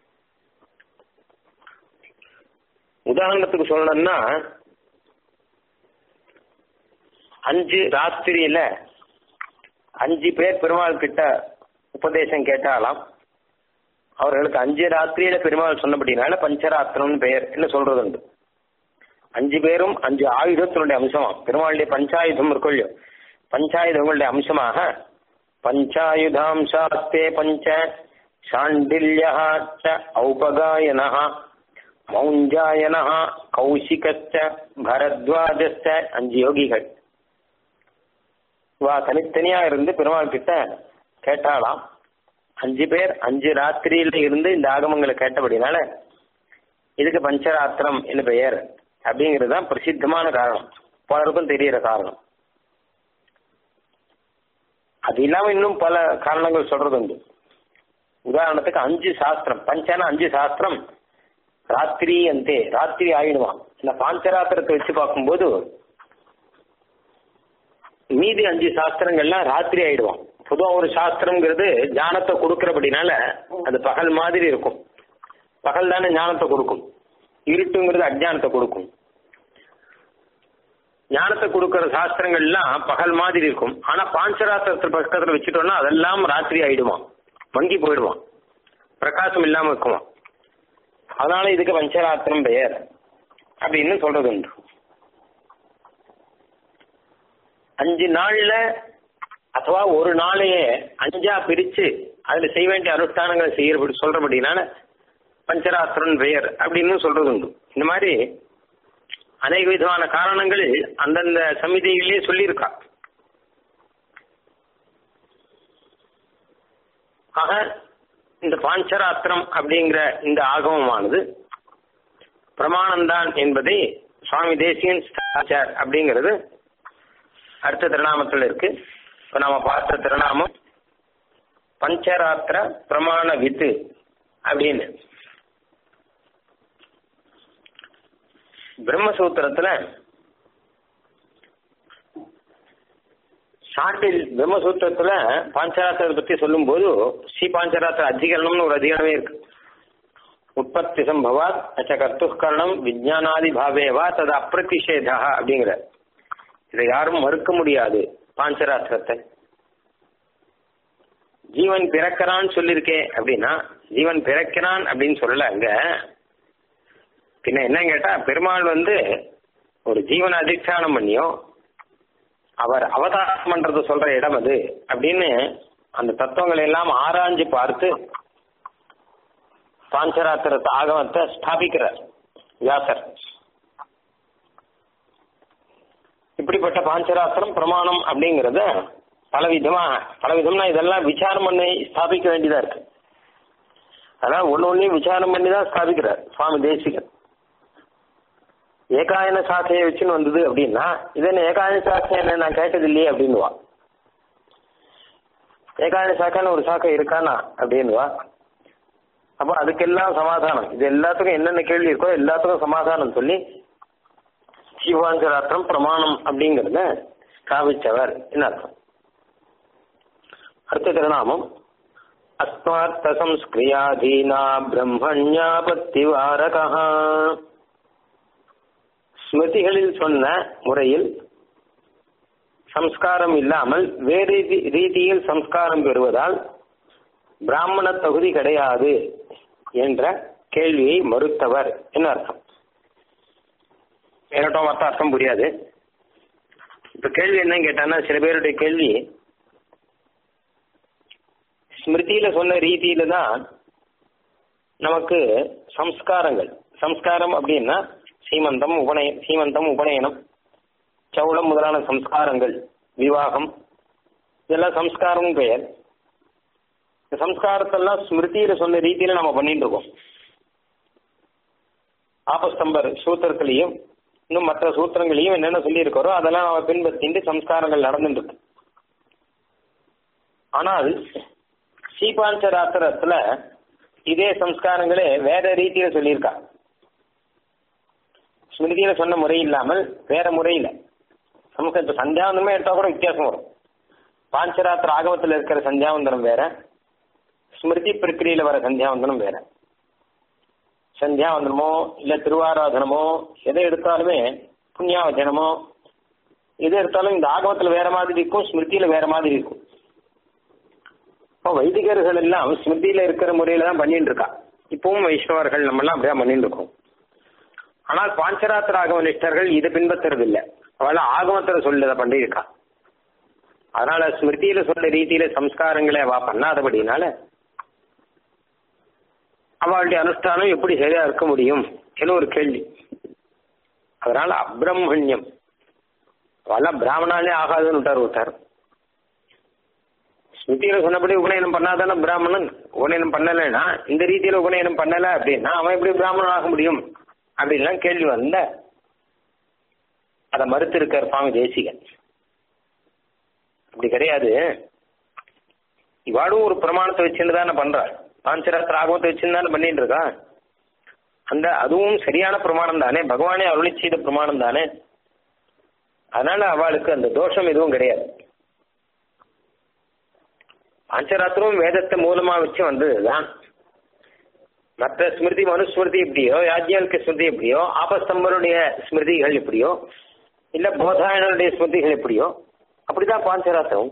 உதாரணத்துக்கு சொல்லணும்னா அஞ்சு ராத்திரியில அஞ்சு பேர் பெருமாள் கிட்ட உபதேசம் கேட்டாலாம் அவர்களுக்கு அஞ்சு ராத்திரியில பெருமாள் சொன்னபடினால பஞ்சராத்திரம்னு பெயர் என்ன சொல்றது உண்டு அஞ்சு பேரும் அஞ்சு ஆயுதத்தினுடைய அம்சமா பெருமாளுடைய பஞ்சாயுதம் இருக்கும் பஞ்சாயுதங்களுடைய அம்சமாக பஞ்சாயுதாம்சாஸ்தே பஞ்ச சாண்டில்யா ஔபகாயன மௌஞ்சாயன கௌசிகச்ச பரத்வாஜஸ்ட அஞ்சு யோகிகள் வா தனித்தனியா இருந்து பெருமாள் கிட்ட கேட்டாலாம் அஞ்சு பேர் அஞ்சு ராத்திரியில இருந்து இந்த ஆகமங்களை கேட்டபடினால இதுக்கு பஞ்சராத்திரம் என்று பெயர் அப்படிங்கிறது தான் பிரசித்தமான காரணம் பலருக்கும் தெரியற காரணம் அது இல்லாம இன்னும் பல காரணங்கள் சொல்றது உண்டு உதாரணத்துக்கு அஞ்சு சாஸ்திரம் பஞ்சான அஞ்சு சாஸ்திரம் ராத்திரி அந்தே ராத்திரி ஆயிடுவான் இந்த பாஞ்சராத்திரத்தை வச்சு பார்க்கும்போது மீதி அஞ்சு சாஸ்திரங்கள்லாம் ராத்திரி ஆயிடுவான் பொதுவாக ஒரு சாஸ்திரம்ங்கிறது ஞானத்தை கொடுக்கறபடினால அது பகல் மாதிரி இருக்கும் பகல் தானே ஞானத்தை கொடுக்கும் இருட்டுங்கிறது அஜ்ஞானத்தை கொடுக்கும் ஞானத்தை கொடுக்கிற சாஸ்திரங்கள்லாம் பகல் மாதிரி இருக்கும் ஆனா பாஞ்சராத்திரத்து பக்கத்துல வச்சுட்டோம்னா அதெல்லாம் ராத்திரி ஆயிடுவான் மங்கி போயிடுவான் பிரகாசம் இல்லாம இருக்குமா அதனால இதுக்கு பஞ்சராத்திரம் பெயர் அப்படின்னு சொல்றது உண்டு அஞ்சு நாள்ல அதுவா ஒரு நாளையே அஞ்சா பிரிச்சு அதுல செய்ய வேண்டிய அனுஷ்டானங்களை செய்யறபடி சொல்றபடினால பஞ்சராத்திரன் பெயர் அப்படின்னு சொல்றது உண்டு இந்த மாதிரி அநேக விதமான காரணங்கள் அந்தந்த சமிதியிலே சொல்லியிருக்கா ஆக இந்த பாஞ்சராத்திரம் அப்படிங்கிற இந்த ஆகமமானது பிரமாணம்தான் என்பதை சுவாமி தேசியன் ஸ்தாச்சார் அப்படிங்கிறது அடுத்த திருநாமத்தில் இருக்கு இப்ப நாம பார்த்த திருநாமம் பஞ்சராத்திர பிரமாண வித்து அப்படின்னு பிரம்மசூத்திரத்துல ஷார்ட்டில் பிரம்மசூத்திரத்துல பாஞ்சராத்திரத்தை பத்தி சொல்லும்போது ஸ்ரீ பாஞ்சராத்திர அதிகரணம்னு ஒரு அதிகரணமே இருக்கு உற்பத்தி சம்பவாத் அச்ச கர்த்துக்கரணம் விஜயானாதி பாவேவா தது அப்பிரதிஷேதா அப்படிங்கிற இதை யாரும் மறுக்க முடியாது பாஞ்சராத்திரத்தை ஜீவன் பிறக்கிறான்னு சொல்லியிருக்கே அப்படின்னா ஜீவன் பிறக்கிறான் அப்படின்னு சொல்லல அங்க பின்ன என்ன கேட்டா பெருமாள் வந்து ஒரு ஜீவன் அதிஷ்டானம் பண்ணியோ அவர் அவதாரம் பண்றது சொல்ற இடம் அது அப்படின்னு அந்த தத்துவங்களை எல்லாம் ஆராய்ஞ்சு பார்த்து பாஞ்சராத்திர ஆகமத்தை ஸ்தாபிக்கிறார் வியாசர் இப்படிப்பட்ட பாஞ்சராத்திரம் பிரமாணம் அப்படிங்கறத பலவிதமா பலவிதம்னா இதெல்லாம் விசாரம் பண்ணி ஸ்தாபிக்க வேண்டியதா இருக்கு அதான் ஒன்னு ஒன்னையும் விசாரம் பண்ணி தான் ஸ்தாபிக்கிறார் சுவாமி தேசிகன் ஏகாயன சாக்கையை வச்சுன்னு வந்தது அப்படின்னா இது என்ன ஏகாயன சாக்கை என்ன நான் கேட்டது இல்லையே அப்படின்னுவா ஏகாயன சாக்கான்னு ஒரு சாக்கை இருக்கானா அப்படின்னுவா அப்போ அதுக்கெல்லாம் சமாதானம் இது எல்லாத்துக்கும் என்னென்ன கேள்வி இருக்கோ எல்லாத்துக்கும் சமாதானம் சொல்லி சிவாஞ்சராத்திரம் பிரமாணம் அப்படிங்கறத ஸ்தாபிச்சவர் என்ன அர்த்தம் அடுத்த திருநாமம் அஸ்மார்த்த சம்ஸ்கிரியாதீனா பிரம்மண்யாபத்திவாரகா ஸ்மிருதிகளில் சொன்ன முறையில் சம்ஸ்காரம் இல்லாமல் வேறு ரீதியில் சம்ஸ்காரம் பெறுவதால் பிராமண தகுதி கிடையாது என்ற கேள்வியை மறுத்தவர் என்ன அர்த்தம் எனட்டும் மற்ற அர்த்தம் புரியாது இப்ப கேள்வி என்ன கேட்டான்னா சில பேருடைய கேள்வி ஸ்மிருதியில சொன்ன ரீதியில தான் நமக்கு சம்ஸ்காரங்கள் சம்ஸ்காரம் அப்படின்னா சீமந்தம் உபநய சீமந்தம் உபநயனம் சவுளம் முதலான சம்ஸ்காரங்கள் விவாகம் இதெல்லாம் சம்ஸ்காரம் பெயர் இந்த சம்ஸ்காரத்தெல்லாம் ஸ்மிருதியில சொன்ன ரீதியில நம்ம பண்ணிட்டு இருக்கோம் ஆபஸ்தம்பர் சூத்திரத்திலையும் இன்னும் மற்ற சூத்திரங்களையும் என்னென்ன சொல்லியிருக்கிறோ அதெல்லாம் நம்ம பின்பற்றிட்டு சம்ஸ்காரங்கள் நடந்துட்டு இருக்கு ஆனால் ஸ்ரீபாஞ்சராத்திரத்துல இதே சம்ஸ்காரங்களே வேற ரீதியில சொல்லியிருக்கா ஸ்மிருதியில சொன்ன முறை இல்லாமல் வேற முறையில நமக்கு இப்ப சந்தியாவந்தமே எடுத்தா கூட வித்தியாசம் வரும் பாஞ்சராத்திர ஆகமத்தில் இருக்கிற சந்தியாவந்தனம் வேற ஸ்மிருதி பிரக்கிரியில வர சந்தியாவந்தனம் வேற சந்தியாவந்தனமோ இல்ல திருவாராதனமோ எதை எடுத்தாலுமே புண்ணியாவச்சனமோ எது எடுத்தாலும் இந்த ஆகமத்துல வேற மாதிரி இருக்கும் ஸ்மிருதியில வேற மாதிரி இருக்கும் இப்போ வைதிகர்கள் எல்லாம் ஸ்மிருதியில இருக்கிற முறையில தான் பண்ணிட்டு இருக்கா இப்பவும் வைஷ்ணவர்கள் நம்ம எல்லாம் அப்படியே பண்ணிட்டு இருக்கோம் ஆனால் பாஞ்சராத்திர ஆகம நிஷ்டர்கள் இதை பின்பற்றுறது இல்லை அவள ஆகமத்துல சொல்லத பண்ணியிருக்கா அதனால ஸ்மிருதியில சொல்ல ரீதியில சம்ஸ்காரங்களை அவ பண்ணாதபடினால அவளுடைய அனுஷ்டானம் எப்படி சரியா இருக்க முடியும் என ஒரு கேள்வி அதனால அப்ரம்மண்யம் அவெல்லாம் பிராமணாலே ஆகாதுன்னு விட்டார் விட்டார் ஸ்மிருதியில சொன்னபடி உபநயனம் பண்ணாதானே பிராமணன் உபநயனம் பண்ணலைன்னா இந்த ரீதியில உபநயனம் பண்ணல அப்படின்னா அவன் எப்படி பிராமணன் ஆக முடியும் அப்படின்லாம் கேள்வி வந்த அதை மறுத்து இருக்கார் சுவாமி தேசிகன் அப்படி கிடையாது இவாளும் ஒரு பிரமாணத்தை வச்சுன்னு தானே பண்றாள் பாஞ்சராத்திர ஆகமத்தை வச்சுன்னு தானே பண்ணிட்டு இருக்கா அந்த அதுவும் சரியான பிரமாணம் தானே பகவானே அருளி செய்த பிரமாணம் தானே அதனால அவளுக்கு அந்த தோஷம் எதுவும் கிடையாது பாஞ்சராத்திரம் வேதத்தை மூலமா வச்சு வந்ததுதான் மற்ற ஸ்மிருதி மனுஸ்மிருதி எப்படியோ யாஜ்யாலுக்கு ஸ்மிருதி எப்படியோ ஆபஸ்தம்பருடைய ஸ்மிருதிகள் எப்படியோ இல்ல போதாயனருடைய ஸ்மிருதிகள் எப்படியோ அப்படிதான் பாஞ்சராத்திரம்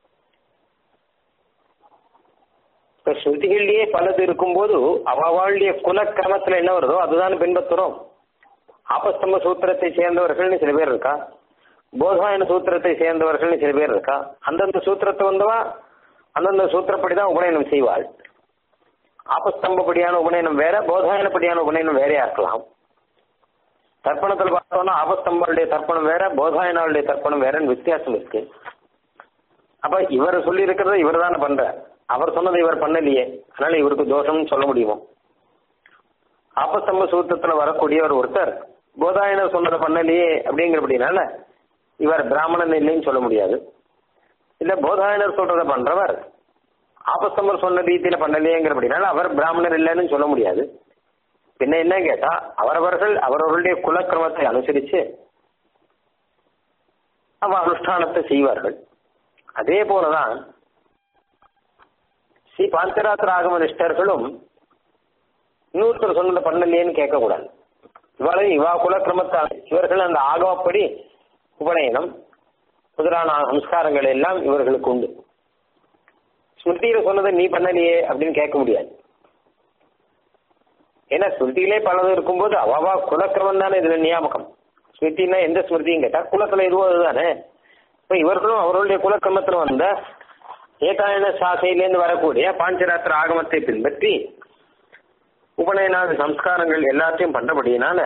இப்ப ஸ்ருதிகள்லயே பலது இருக்கும்போது அவளுடைய குலக்கிரமத்துல என்ன வருதோ அதுதான் பின்பற்றுறோம் ஆபஸ்தம்ப சூத்திரத்தை சேர்ந்தவர்கள்னு சில பேர் இருக்கா போதாயன சூத்திரத்தை சேர்ந்தவர்கள்னு சில பேர் இருக்கா அந்தந்த சூத்திரத்தை வந்தவா அந்தந்த சூத்திரப்படிதான் உபநயனம் செய்வாள் ஆபஸ்தம்பப்படியான உபநயனம் வேற போதாயனப்படியான உபநயனம் வேறையா இருக்கலாம் தர்ப்பணத்தில் பார்த்தோம்னா ஆபஸ்தம்பருடைய தர்ப்பணம் வேற போதாயனாவுடைய தர்ப்பணம் வேறன்னு வித்தியாசம் இருக்கு அப்ப இவர் சொல்லி இருக்கிறத இவர் தானே பண்ற அவர் சொன்னதை இவர் பண்ணலையே அதனால இவருக்கு தோஷம்னு சொல்ல முடியுமோ ஆபஸ்தம்ப சூத்திரத்துல வரக்கூடியவர் ஒருத்தர் போதாயனர் சொன்னதை பண்ணலையே அப்படிங்கிறபடினால இவர் பிராமணன் இல்லைன்னு சொல்ல முடியாது இல்ல போதாயனர் சொல்றத பண்றவர் ஆபஸ்தம்பர் சொன்ன ரீதியில பண்ணலையேங்கிறபடினால அவர் பிராமணர் இல்லைன்னு சொல்ல முடியாது பின்ன என்ன கேட்டா அவரவர்கள் அவரவர்களுடைய குலக்கிரமத்தை அனுசரிச்சு அவ அனுஷ்டானத்தை செய்வார்கள் அதே போலதான் ஸ்ரீ பாஞ்சராத்திர ஆகம நிஷ்டர்களும் இன்னொருத்தர் சொன்னதை பண்ணலையேன்னு கேட்கக்கூடாது இவளை இவா குலக்கிரமத்தால் இவர்கள் அந்த ஆகமப்படி உபநயனம் முதலான சம்ஸ்காரங்கள் எல்லாம் இவர்களுக்கு உண்டு ஸ்மிருதியில சொன்னதை நீ பண்ணலையே அப்படின்னு கேட்க முடியாது ஏன்னா ஸ்மிருதியிலே பலது இருக்கும்போது அவாவா குலக்கிரமம் தானே இதுல நியாமகம் ஸ்மிருதினா எந்த ஸ்மிருதியும் கேட்டா குலத்துல எதுவோ அதுதானே இப்ப இவர்களும் அவர்களுடைய குலக்கிரமத்துல வந்த ஏகாயன சாசையிலேருந்து வரக்கூடிய பாஞ்சராத்திர ஆகமத்தை பின்பற்றி உபநயனாத சம்ஸ்காரங்கள் எல்லாத்தையும் பண்றபடியினால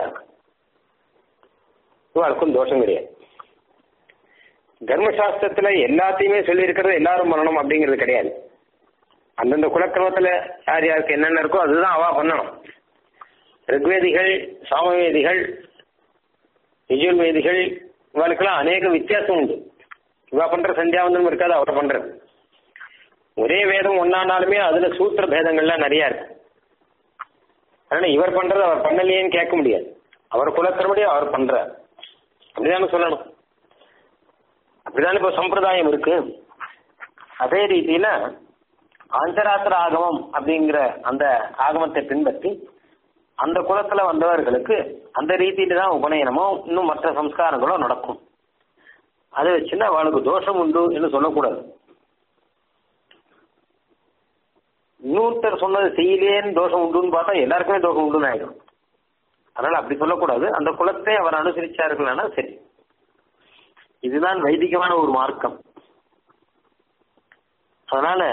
இவளுக்கும் தோஷம் கிடையாது தர்மசாஸ்திரத்துல எல்லாத்தையுமே சொல்லி இருக்கிறது எல்லாரும் பண்ணணும் அப்படிங்கிறது கிடையாது அந்தந்த குலக்கிரமத்துல யார் யாருக்கு என்னென்ன இருக்கோ அதுதான் அவா பண்ணணும் ரிக்வேதிகள் சாமவேதிகள் யஜுர்வேதிகள் இவளுக்கெல்லாம் அநேக வித்தியாசம் உண்டு இவா பண்ற சந்தியாவந்தனம் இருக்காது அவர் பண்றது ஒரே வேதம் ஒன்னானாலுமே அதுல சூத்திர பேதங்கள்லாம் நிறைய இருக்கு அதனால இவர் பண்றது அவர் பண்ணலையேன்னு கேட்க முடியாது அவர் குலத்திறபடி அவர் பண்றார் அப்படிதானே சொல்லணும் அப்படிதானே இப்போ சம்பிரதாயம் இருக்கு அதே ரீதியில அந்தராத்திர ஆகமம் அப்படிங்கிற அந்த ஆகமத்தை பின்பற்றி அந்த குலத்துல வந்தவர்களுக்கு அந்த ரீதியில தான் உபநயனமோ இன்னும் மற்ற சம்ஸ்காரங்களோ நடக்கும் அதை வச்சுன்னா அவளுக்கு தோஷம் உண்டு என்று சொல்லக்கூடாது இன்னொருத்தர் சொன்னது செய்யலேன்னு தோஷம் உண்டுன்னு பார்த்தா எல்லாருக்குமே தோஷம் உண்டுன்னு ஆயிடும் அதனால அப்படி சொல்லக்கூடாது அந்த குலத்தை அவர் அனுசரிச்சார்கள்னா சரி இதுதான் வைதிகமான ஒரு மார்க்கம் அதனால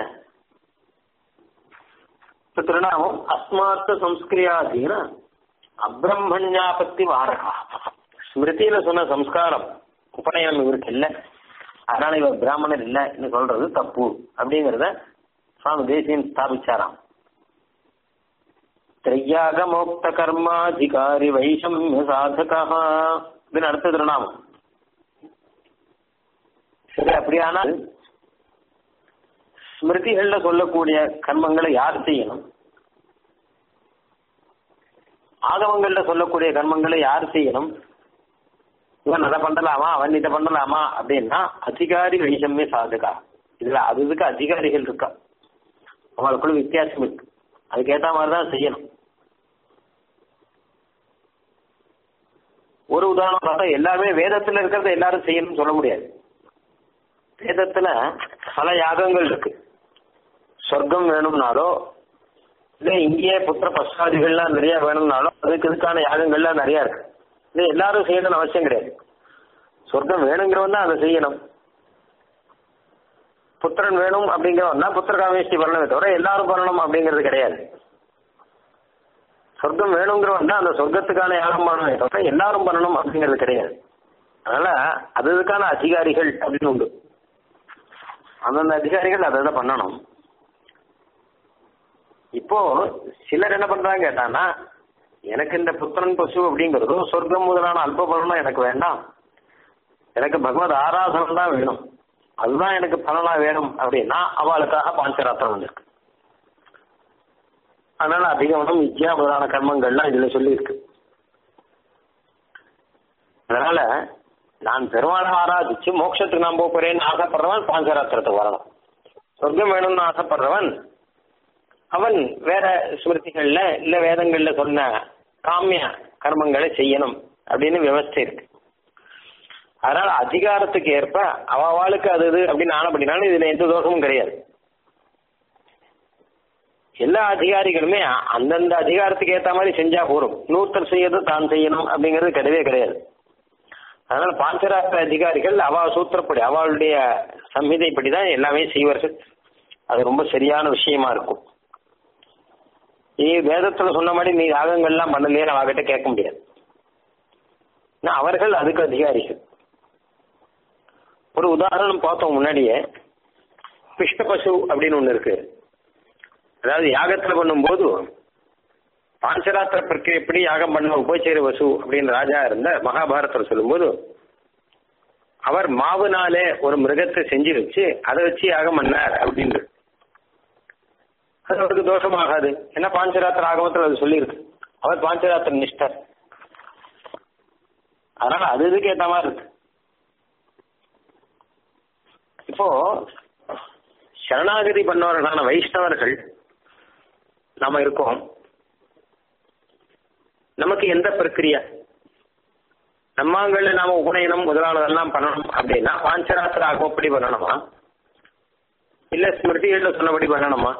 திருநாமம் அஸ்மார்த்த சம்ஸ்கிரியாதீன அப்ரம்மண்யாபத்தி வாரகா ஸ்மிருதியில சொன்ன சம்ஸ்காரம் உபநயனம் இவருக்கு இல்லை அதனால இவர் பிராமணர் இல்லைன்னு சொல்றது தப்பு அப்படிங்கிறத சுவாமி தேசியன் ஸ்தாபிச்சாராம் திரையாகமோக்த கர்மாதிகாரி வைஷமிய சாதகா அப்படின்னு அடுத்த திருநாமம் சரி அப்படியானால் ஸ்மிருதிகள்ல சொல்லக்கூடிய கர்மங்களை யார் செய்யணும் ஆகவங்கள்ல சொல்லக்கூடிய கர்மங்களை யார் செய்யணும் இவன் அதை பண்ணலாமா அவன் இதை பண்ணலாமா அப்படின்னா அதிகாரி வைஷமிய சாதகா இதுல அது இதுக்கு அதிகாரிகள் இருக்கா அவங்களுக்குள்ள வித்தியாசம் இருக்கு அதுக்கேற்ற மாதிரி தான் செய்யணும் ஒரு உதாரணம் பார்த்தா எல்லாமே வேதத்துல இருக்கிறத எல்லாரும் செய்யணும்னு சொல்ல முடியாது வேதத்துல பல யாகங்கள் இருக்கு சொர்க்கம் வேணும்னாலோ இல்ல இங்கேயே புத்திர பசுவாதிகள்லாம் நிறைய வேணும்னாலும் அதுக்கு இதுக்கான யாகங்கள்லாம் நிறைய இருக்கு இது எல்லாரும் செய்யணும்னு அவசியம் கிடையாது சொர்க்கம் வேணுங்கிறவன் தான் அதை செய்யணும் புத்திரன் வேணும் அப்படிங்கிறவன் தான் புத்திர காமேஷ்டி பண்ணவே தவிர எல்லாரும் பண்ணணும் அப்படிங்கிறது கிடையாது சொர்க்கம் வேணுங்கிறவன் தான் அந்த சொர்க்கத்துக்கான யாகம் பண்ணவே தவிர எல்லாரும் பண்ணணும் அப்படிங்கிறது கிடையாது அதனால அது இதுக்கான அதிகாரிகள் அப்படின்னு உண்டு அந்தந்த அதிகாரிகள் அதை அதை பண்ணணும் இப்போ சிலர் என்ன பண்றாங்க கேட்டானா எனக்கு இந்த புத்திரன் பசு அப்படிங்கிறதும் சொர்க்கம் முதலான அல்ப பலனும் எனக்கு வேண்டாம் எனக்கு பகவத் ஆராதனம் தான் வேணும் அதுதான் எனக்கு பலனா வேணும் அப்படின்னா அவளுக்காக பாஞ்சராத்திரம் வந்திருக்கு அதனால அதிகமனம் வித்யா முதலான கர்மங்கள்லாம் இதுல சொல்லியிருக்கு அதனால நான் பெருமாளை ஆராதிச்சு மோட்சத்துக்கு நான் போக போறேன்னு ஆசைப்படுறவன் பாஞ்சராத்திரத்துக்கு வரணும் சொர்க்கம் வேணும்னு ஆசைப்படுறவன் அவன் வேற ஸ்மிருதிகள்ல இல்ல வேதங்கள்ல சொன்ன காமிய கர்மங்களை செய்யணும் அப்படின்னு விவஸ்தை இருக்கு அதனால அதிகாரத்துக்கு ஏற்ப அவளுக்கு அது இது அப்படின்னு ஆனப்படினாலும் இதுல எந்த தோஷமும் கிடையாது எல்லா அதிகாரிகளுமே அந்தந்த அதிகாரத்துக்கு ஏத்த மாதிரி செஞ்சா போதும் நூத்தர் செய்யறது தான் செய்யணும் அப்படிங்கிறது கிடையவே கிடையாது அதனால பாஞ்சராத்திர அதிகாரிகள் அவ சூத்திரப்படி அவளுடைய சம்ஹிதைப்படி தான் எல்லாமே செய்வார்கள் அது ரொம்ப சரியான விஷயமா இருக்கும் நீ வேதத்துல சொன்ன மாதிரி நீ யாகங்கள்லாம் பண்ணலையே அவகிட்ட கேட்க முடியாது ஏன்னா அவர்கள் அதுக்கு அதிகாரிகள் ஒரு உதாரணம் பார்த்தோம் முன்னாடியே பிஷ்ட பசு அப்படின்னு ஒண்ணு இருக்கு அதாவது யாகத்துல பண்ணும்போது பாஞ்சராத்திர பிரக்கிரியை எப்படி யாகம் பண்ண உபச்சேரி வசு அப்படின்னு ராஜா இருந்த மகாபாரதத்தில் சொல்லும்போது அவர் மாவுனாலே ஒரு மிருகத்தை செஞ்சு வச்சு அதை வச்சு யாகம் பண்ணார் அப்படின்னு அது அவருக்கு தோஷமாகாது ஏன்னா பாஞ்சராத்திர ஆகமத்தில் அது சொல்லியிருக்கு அவர் பாஞ்சராத்திர நிஷ்டர் அதனால அது இதுக்கு ஏற்ற மாதிரி இருக்கு இப்போ சரணாகதி பண்ணவர்களான வைஷ்ணவர்கள் நாம இருக்கோம் நமக்கு எந்த பிரக்கிரியா நம்மாங்கள்ல நாம உபநயனம் முதலானதெல்லாம் பண்ணணும் அப்படின்னா பாஞ்சராத்திர ஆகமப்படி பண்ணணுமா இல்ல ஸ்மிருதிகள்ல சொன்னபடி பண்ணணுமா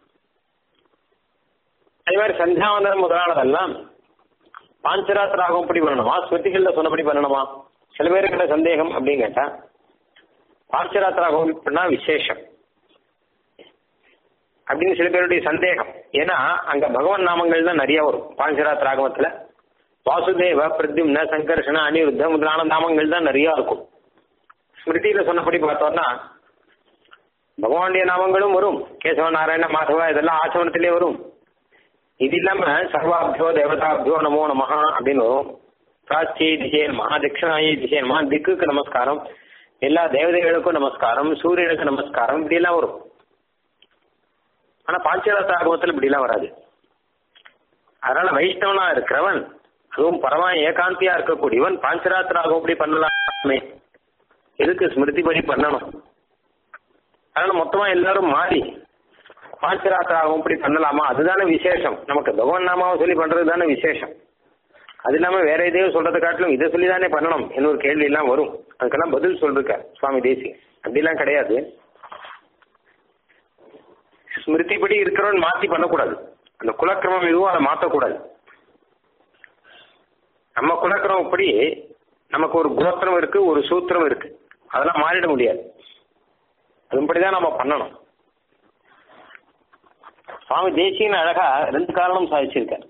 அதே மாதிரி சந்தியாவந்தனம் முதலானதெல்லாம் பாஞ்சராத்திர ஆகமப்படி பண்ணணுமா ஸ்மிருதிகள்ல சொன்னபடி பண்ணணுமா சில பேருக்கு சந்தேகம் அப்படின்னு கேட்டா பாஞ்சராத்திர ஆகமம் பண்ணா விசேஷம் அப்படின்னு சில பேருடைய சந்தேகம் ஏன்னா அங்க பகவான் நாமங்கள் தான் நிறைய வரும் பாஞ்சராத்திர ஆகமத்துல வாசுதேவ பிரத்யும்ன சங்கர்ஷன அனிருத்த முதலான நாமங்கள் தான் நிறைய இருக்கும் ஸ்மிருதியில சொன்னபடி பார்த்தோம்னா பகவானுடைய நாமங்களும் வரும் கேசவ நாராயண மாதவ இதெல்லாம் ஆச்சமனத்திலே வரும் இது இல்லாம சர்வாபியோ தேவதாபியோ நமோ நமஹா அப்படின்னு வரும் பிராச்சியை திசை நமஹா தட்சிணாயை திசை நமஹா திக்குக்கு நமஸ்காரம் எல்லா தேவதைகளுக்கும் நமஸ்காரம் சூரியனுக்கு நமஸ்காரம் இப்படி எல்லாம் வரும் ஆனா பாஞ்சராத்த ஆகமத்தில் இப்படிலாம் வராது அதனால வைஷ்ணவனா இருக்கிறவன் அதுவும் பரமா ஏகாந்தியா இருக்கக்கூடியவன் பாஞ்சராத்திர ஆகம் இப்படி பண்ணலாமே எதுக்கு ஸ்மிருதி படி பண்ணணும் அதனால மொத்தமா எல்லாரும் மாறி பாஞ்சராத்திர ஆகம் இப்படி பண்ணலாமா அதுதானே விசேஷம் நமக்கு பகவான் நாமாவை சொல்லி பண்றது தானே விசேஷம் அது இல்லாம வேற எதையோ சொல்றதை காட்டிலும் இதை சொல்லி தானே பண்ணணும் இன்னொரு கேள்வி எல்லாம் வரும் அதுக்கெல்லாம் பதில் சொல்லிருக்க சுவாமி தேசி அப்படிலாம் கிடையாது ஸ்மிருதிப்படி இருக்கிறவன் மாத்தி பண்ணக்கூடாது அந்த குலக்கிரமம் எதுவும் அதை மாற்றக்கூடாது நம்ம குலக்கிரமம் படி நமக்கு ஒரு கோத்திரம் இருக்கு ஒரு சூத்திரம் இருக்கு அதெல்லாம் மாறிட முடியாது அதுபடிதான் நம்ம பண்ணணும் சுவாமி தேசியன் அழகா ரெண்டு காரணம் சாதிச்சிருக்கார்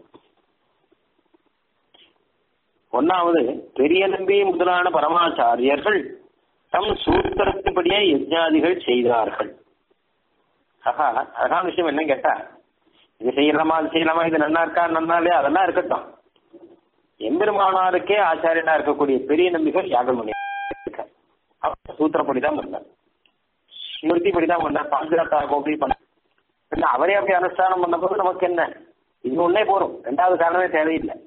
ஒன்னாவது பெரிய நம்பி முதலான பரமாச்சாரியர்கள் தம் சூத்திரத்தின்படியே யஜ்ஞாதிகள் செய்தார்கள் ஆஹா அழகான விஷயம் என்ன கேட்டா இது செய்யலாமா அது செய்யலாமா இது நன்னா இருக்கா நன்னா இல்லையா அதெல்லாம் இருக்கட்டும் எம்பெருமானாருக்கே ஆச்சாரியனா இருக்கக்கூடிய பெரிய நம்பிகள் யாகம் பண்ணி சூத்திரப்படி தான் பண்ணார் ஸ்மிருதிப்படி தான் பண்ணார் பாஞ்சராத்தாகும் அப்படி பண்ண பின்ன அவரே அப்படி அனுஷ்டானம் பண்ண போது நமக்கு என்ன இது ஒன்னே போறோம் ரெண்டாவது காரணமே தேவையில்லை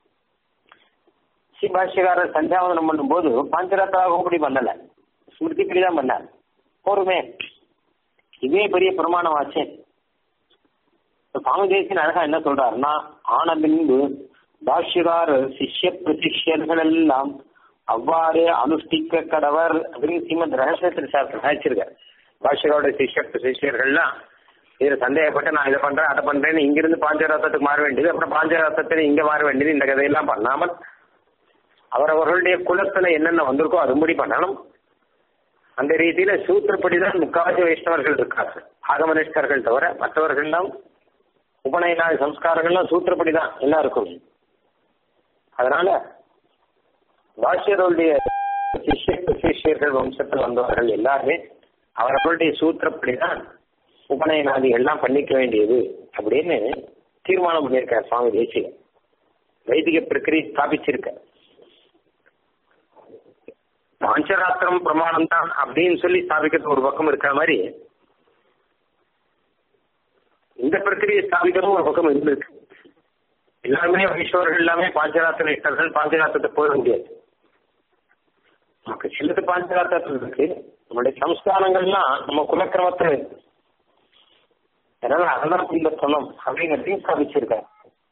ஸ்ரீ பாஷ்யக்காரர் சந்தியாவதனம் பண்ணும்போது பாஞ்சராத்தாகும் அப்படி பண்ணல ஸ்மிருதிப்படி தான் பண்ணார் போருமே இதே பெரிய பிரமாணம் ஆச்சே சுவாமி தேசியன் அழகா என்ன சொல்றாருன்னா ஆன பின்பு பாஷ்யகார சிஷ்ய பிரசிஷ்யர்கள் எல்லாம் அவ்வாறே அனுஷ்டிக்க கடவர் அப்படின்னு ஸ்ரீமத் ரகசியத்தில் சாஸ்திரம் நினைச்சிருக்காரு பாஷ்யகாரோட சிஷ்ய பிரசிஷ்யர்கள்லாம் இதுல சந்தேகப்பட்டு நான் இதை பண்றேன் அதை பண்றேன்னு இங்கிருந்து பாஞ்சராத்தத்துக்கு மாற வேண்டியது அப்புறம் பாஞ்சராத்தத்துல இங்க மாற வேண்டியது இந்த கதையெல்லாம் பண்ணாமல் அவரவர்களுடைய குலத்துல என்னென்ன வந்திருக்கோ அதுபடி பண்ணணும் அந்த ரீதியில சூத்திரப்படிதான் முக்காவாசி வைஷ்ணவர்கள் இருக்கார்கள் ஆகமனிஷ்டர்கள் தவிர மற்றவர்கள்லாம் உபநயனாதி சம்ஸ்காரங்கள்லாம் சூத்திரப்படி தான் எல்லாருக்கும் அதனால பாஷ்யருடைய சிஷ்ய சிஷ்யர்கள் வம்சத்தில் வந்தவர்கள் எல்லாருமே அவர்களுடைய சூத்திரப்படிதான் உபநயனாதிகள்லாம் பண்ணிக்க வேண்டியது அப்படின்னு தீர்மானம் பண்ணியிருக்கார் சுவாமி தேசிகன் வைதிக பிரக்கிரியை ஸ்தாபிச்சிருக்க பாஞ்சராத்திரம் பிரமாணம் தான் அப்படின்னு சொல்லி ஸ்தாபிக்கிறது ஒரு பக்கம் இருக்கிற மாதிரி இந்த பிரக்கிரியை ஸ்தாபிக்கிறது ஒரு பக்கம் இருந்திருக்கு எல்லாருமே வைஷ்ணவர்கள் எல்லாமே பாஞ்சராத்திர இஷ்டர்கள் பாஞ்சராத்திரத்தை போயிட முடியாது நமக்கு சிலது பாஞ்சராத்திரத்தில் இருக்கு நம்முடைய சம்ஸ்காரங்கள்லாம் நம்ம குலக்கிரமத்தில் இருக்கு அதனால அதெல்லாம் பின்பற்றணும் அப்படிங்கிறதையும் ஸ்தாபிச்சிருக்காரு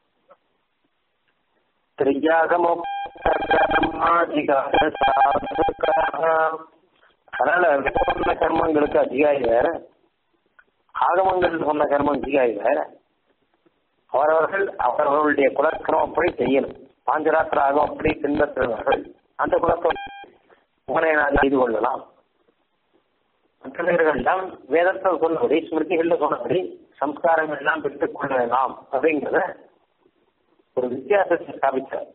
அதனால சொன்ன கர்மங்களுக்கு அதிகாரி வேற ஆகமங்கள் சொன்ன கர்மம் அதிகாரி வேற அவரவர்கள் அவர்களுடைய குலக்கிரமப்படி செய்யணும் பாஞ்சராத்திர ஆகம் அப்படி பின்பற்றுவார்கள் அந்த குலக்கம் செய்து கொள்ளலாம் மற்ற பேர்கள்லாம் வேதத்தில் சொன்னபடி ஸ்மிருதிகள்ல சொன்னபடி சம்ஸ்காரங்கள் எல்லாம் பெற்றுக் கொள்ளலாம் அப்படிங்கிறத ஒரு வித்தியாசத்தை ஸ்தாபித்தார்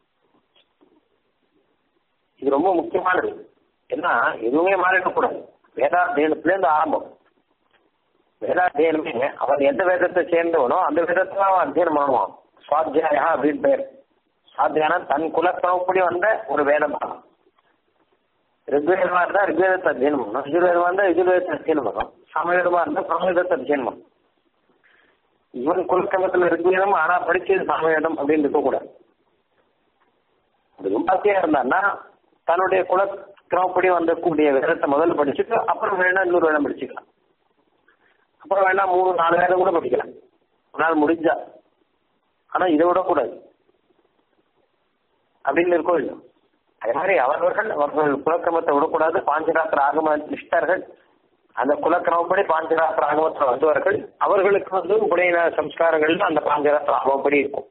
இது ரொம்ப முக்கியமானது ஏன்னா எதுவுமே மாறிடக்கூடாது வேதாத்தியனத்திலேருந்து ஆரம்பம் வேதாத்தியனமே அவன் எந்த வேதத்தை சேர்ந்தவனோ அந்த வேதத்தை அவன் அத்தியனம் பண்ணுவான் சுவாத்தியாயா அப்படின்னு பேர் சுவாத்தியானம் தன் குலக்கிரமப்படி வந்த ஒரு வேதம் ஆகும் ரிக்வேதமா இருந்தா ரிக்வேதத்தை அத்தியனம் பண்ணணும் யஜுர்வேதமா இருந்தா யஜுர்வேதத்தை அத்தியனம் பண்ணணும் சமவேதமா இருந்தா சமவேதத்தை அத்தியனம் பண்ணணும் இவன் குலக்கிரமத்தில் ரிக்வேதம் ஆனா படிச்சது சமவேதம் அப்படின்னு இருக்கக்கூடாது அது ரொம்ப இருந்தான்னா தன்னுடைய குலக்கிரமப்படி வந்தக்கூடிய வேதத்தை முதல்ல படிச்சுட்டு அப்புறம் வேணா இன்னொரு வேடம் படிச்சுக்கலாம் அப்புறம் வேணா மூணு நாலு வேதம் கூட படிக்கலாம் ஒரு நாள் முடிஞ்சா ஆனா இதை விடக்கூடாது அப்படின்னு இருக்கோ இல்லை அதே மாதிரி அவர்கள் அவர்கள் குலக்கிரமத்தை விடக்கூடாது பாஞ்சராத்திர ஆகம நிஷ்டர்கள் அந்த குலக்கிரமப்படி பாஞ்சராத்திர ஆகமத்தில் வந்தவர்கள் அவர்களுக்கு வந்து உடைய சம்ஸ்காரங்கள் அந்த பாஞ்சராத்திர ஆகமப்படி இருக்கும்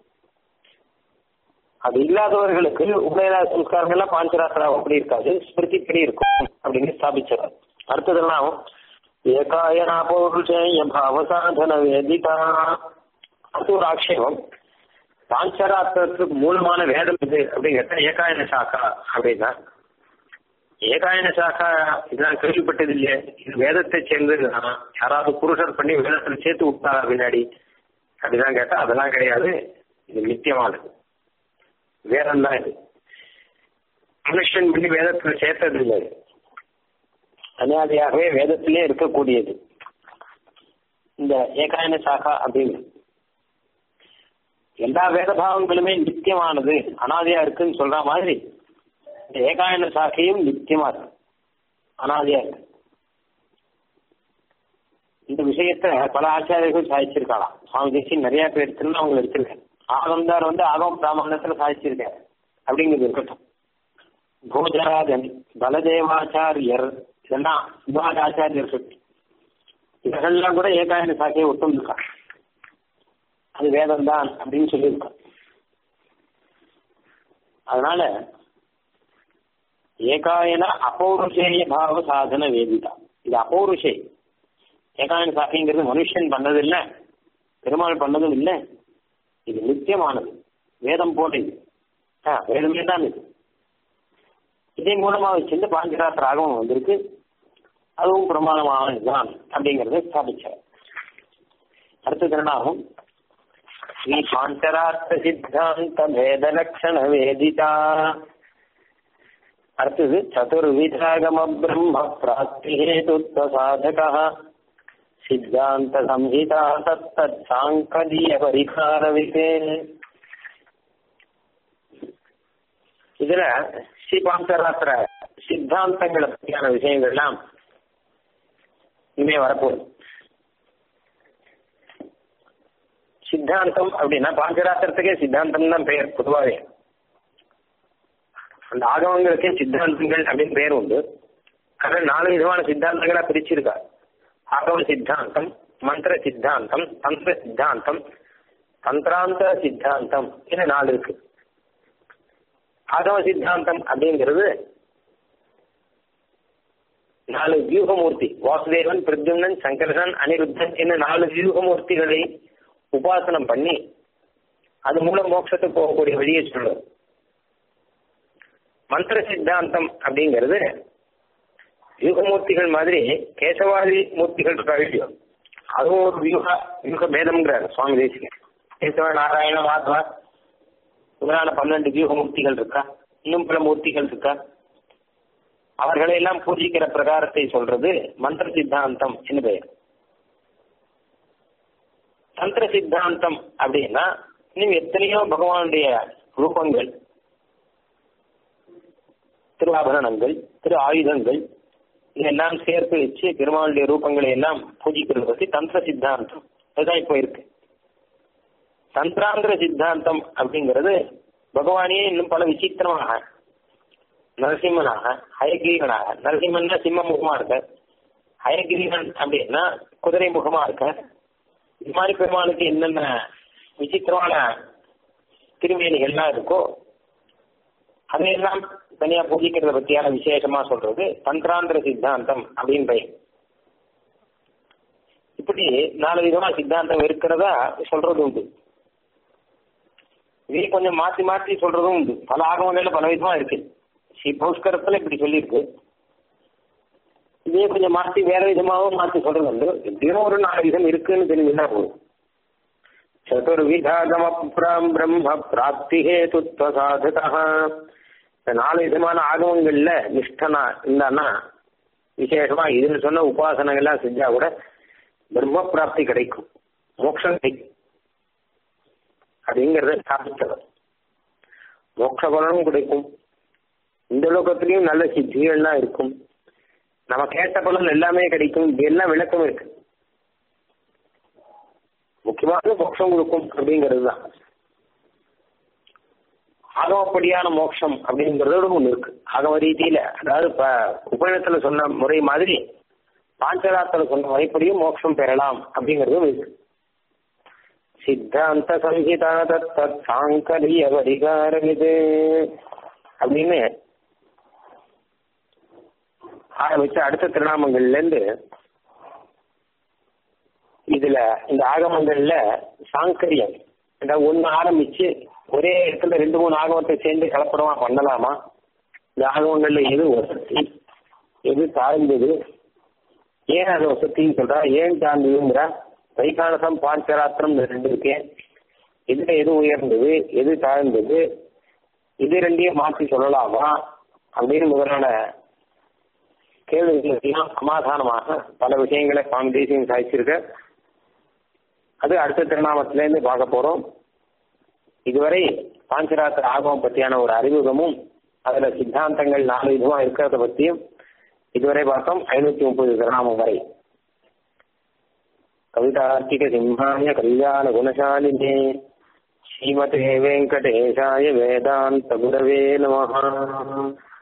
அது இல்லாதவர்களுக்கு உடைய சம்ஸ்காரங்கள்லாம் பாஞ்சராத்திர ஆகமப்படி இருக்காது ஸ்மிருதிப்படி இருக்கும் அப்படின்னு ஸ்தாபிச்சார் அடுத்ததெல்லாம் ஏகாயனா பௌருஷேய பாவசாதன வேதிதா அது ஒரு ஆட்சேபம் பாஞ்சராத்திரத்துக்கு மூலமான வேதம் இது அப்படிங்கிறத ஏகாயன சாக்கா அப்படின்னா ஏகாயன சாக்கா இதெல்லாம் கேள்விப்பட்டது இல்லையே இது வேதத்தை சேர்ந்ததுதான் யாராவது புருஷர் பண்ணி வேதத்தில் சேர்த்து விட்டாரா பின்னாடி அப்படிதான் கேட்டா அதெல்லாம் கிடையாது இது நித்தியமானது வேதம் தான் இது மனுஷன் பண்ணி வேதத்தில் சேர்த்தது இல்லை அனாதையாகவே வேதத்திலே இருக்கக்கூடியது இந்த ஏகாயன சாக்கா அப்படின்னு எல்லா வேத பாவங்களுமே நித்தியமானது அனாதையா இருக்குன்னு சொல்ற மாதிரி இந்த ஏகாயன சாக்கையும் நித்தியமா இருக்கு அனாதையா இருக்கு இந்த விஷயத்த பல ஆச்சாரியர்கள் சாதிச்சிருக்கலாம் சுவாமி தேசி நிறைய பேர் திருநாவங்கள் எடுத்திருக்காரு ஆகம்தார் வந்து ஆகம் பிராமணத்துல சாதிச்சிருக்காரு அப்படிங்கிறது இருக்கட்டும் போஜராஜன் பலதேவாச்சாரியர் இதெல்லாம் விவாத ஆச்சாரியர் சொல்லி இவர்கள்லாம் கூட ஏகாயன சாக்கையை ஒத்துந்துருக்காங்க அது வேதம் தான் அப்படின்னு சொல்லியிருக்கோம் அதனால ஏகாயன அப்பௌருஷேய பாவ சாதன வேதிதா இது அப்பௌருஷே ஏகாயன சாக்கைங்கிறது மனுஷன் பண்ணது இல்லை பெருமாள் பண்ணதும் இல்லை இது நித்தியமானது வேதம் போட்டது ஆ வேதமே தான் இது இதே மூலமா வச்சிருந்து பாஞ்சராத்திர ஆகமம் வந்திருக்கு அதுவும் பிரமாணமானதுதான் அப்படிங்கறத ஸ்தாபிச்சார் அடுத்தது என்னாகும் ஸ்ரீ பாஞ்சரார்த்த சித்தாந்த வேத லட்சண வேதிதா அடுத்தது சதுர்விதாகம பிரம்ம பிராப்தி ஹேதுத்வ சாதக சித்தாந்த சம்ஹிதா தத்தத் சாங்கதீய பரிகார விசே இதுல ஸ்ரீ பாஞ்சராத்திர சித்தாந்தங்களை பற்றியான விஷயங்கள்லாம் இனிமே வரப்போகுது சித்தாந்தம் அப்படின்னா பாஞ்சராத்திரத்துக்கே சித்தாந்தம் தான் பெயர் பொதுவாகவே அந்த ஆகமங்களுக்கே சித்தாந்தங்கள் அப்படின்னு பெயர் உண்டு அதில் நாலு விதமான சித்தாந்தங்களா பிரிச்சிருக்கா ஆகம சித்தாந்தம் மந்திர சித்தாந்தம் தந்திர சித்தாந்தம் தந்திராந்த சித்தாந்தம் இது நாலு இருக்கு ஆகம சித்தாந்தம் அப்படிங்கிறது நாலு வியூகமூர்த்தி வாசுதேவன் பிரத்யும்னன் சங்கரசன் அனிருத்தன் என்ன நாலு வியூகமூர்த்திகளை உபாசனம் பண்ணி அது மூலம் மோட்சத்துக்கு போகக்கூடிய வழியை சொல்லும் மந்திர சித்தாந்தம் அப்படிங்கிறது வியூகமூர்த்திகள் மாதிரி கேசவாதி மூர்த்திகள் இருக்கா இல்லையோ அதுவும் ஒரு வியூக வியூக பேதம்ங்கிறார் சுவாமி தேசிகர் கேசவ நாராயண மாதவ முதலான பன்னெண்டு வியூகமூர்த்திகள் இருக்கா இன்னும் பல மூர்த்திகள் இருக்கா அவர்களை எல்லாம் பூஜிக்கிற பிரகாரத்தை சொல்றது மந்திர சித்தாந்தம் என்று பெயர் தந்திர சித்தாந்தம் அப்படின்னா இன்னும் எத்தனையோ பகவானுடைய ரூபங்கள் திருவாபரணங்கள் திரு ஆயுதங்கள் இதெல்லாம் சேர்த்து வச்சு பெருமாளுடைய ரூபங்களை எல்லாம் பூஜிக்கிறது பற்றி தந்திர சித்தாந்தம் அதுதான் இப்போ இருக்கு தந்திராந்திர சித்தாந்தம் அப்படிங்கிறது பகவானே இன்னும் பல விசித்திரமாக நரசிம்மனாக ஹயகிரீவனாக நரசிம்மன்னா சிம்ம முகமா இருக்க ஹயகிரீவன் அப்படின்னா குதிரை முகமா இருக்க இது மாதிரி பெருமாளுக்கு என்னென்ன விசித்திரமான திருமேனிகள்லாம் இருக்கோ அதையெல்லாம் தனியா பூஜிக்கிறத பத்தியான விசேஷமா சொல்றது தந்திராந்திர சித்தாந்தம் அப்படின்னு பெயர் இப்படி நாலு விதமா சித்தாந்தம் இருக்கிறதா சொல்றது உண்டு இதே கொஞ்சம் மாத்தி மாத்தி சொல்றதும் உண்டு பல ஆகமங்கள்ல பல விதமா இருக்கு ஸ்ரீ பௌஷ்கரத்துல இப்படி சொல்லியிருக்கு இதே கொஞ்சம் மாத்தி வேற விதமாகவும் மாத்தி சொல்றது உண்டு எப்படியும் ஒரு நாலு விதம் இருக்குன்னு தெரிஞ்சுன்னா போதும் சதுர்விதாகமப்ராம் பிரம்ம பிராப்தி ஹேதுத்வ சாதகா இந்த நாலு விதமான ஆகமங்கள்ல நிஷ்டனா இருந்தான்னா விசேஷமா இதுல சொன்ன உபாசனங்கள்லாம் செஞ்சா கூட பிரம்ம பிராப்தி கிடைக்கும் மோட்சம் கிடைக்கும் அப்படிங்கறத சாதித்தவர் மோட்ச பலனும் கிடைக்கும் இந்த லோகத்திலையும் நல்ல சித்திகள்லாம் இருக்கும் நம்ம கேட்ட பலன் எல்லாமே கிடைக்கும் இது எல்லாம் விளக்கம் இருக்கு முக்கியமாக மோட்சம் கொடுக்கும் அப்படிங்கிறது தான் ஆகமப்படியான மோட்சம் அப்படிங்கிறதோட ஒண்ணு இருக்கு ஆகம ரீதியில அதாவது இப்ப உபநிடத்துல சொன்ன முறை மாதிரி பாஞ்சராத்துல சொன்ன முறைப்படியும் மோட்சம் பெறலாம் அப்படிங்கிறதும் இருக்கு சித்தாந்த சம்ஹிதா தத் சாங்கரிய வரிகாரம் இது அப்படின்னு ஆரம்பிச்ச அடுத்த திருநாமங்கள்ல இருந்து இதுல இந்த ஆகமங்கள்ல சாங்கரியம் அதாவது ஒன்னு ஆரம்பிச்சு ஒரே இடத்துல ரெண்டு மூணு ஆகமத்தை சேர்ந்து கலப்படமா பண்ணலாமா இந்த ஆகமங்கள்ல எது வசதி எது தாழ்ந்தது ஏன் அது வசத்தின்னு சொல்றா ஏன் தாழ்ந்ததுங்கிறா வைகானசம் பாஞ்சராத்திரம் இந்த ரெண்டு இருக்கே இதுல எது உயர்ந்தது எது தாழ்ந்தது இது ரெண்டையும் மாற்றி சொல்லலாமா அப்படின்னு முதலான கேள்விகளுக்கெல்லாம் சமாதானமாக பல விஷயங்களை சுவாமி தேசியம் சாதிச்சிருக்க அது அடுத்த திருநாமத்திலேருந்து பார்க்க போறோம் இதுவரை பாஞ்சராத்திர ஆகமம் பற்றியான ஒரு அறிமுகமும் அதுல சித்தாந்தங்கள் நாலு விதமா இருக்கிறத பத்தியும் இதுவரை பார்த்தோம் ஐநூத்தி முப்பது திருநாமம் வரை கவிதார்த்திக சிம்ஹாய கல்யாண குணசாலினே ஸ்ரீமதே வெங்கடேஷாய வேதாந்த குரவே நம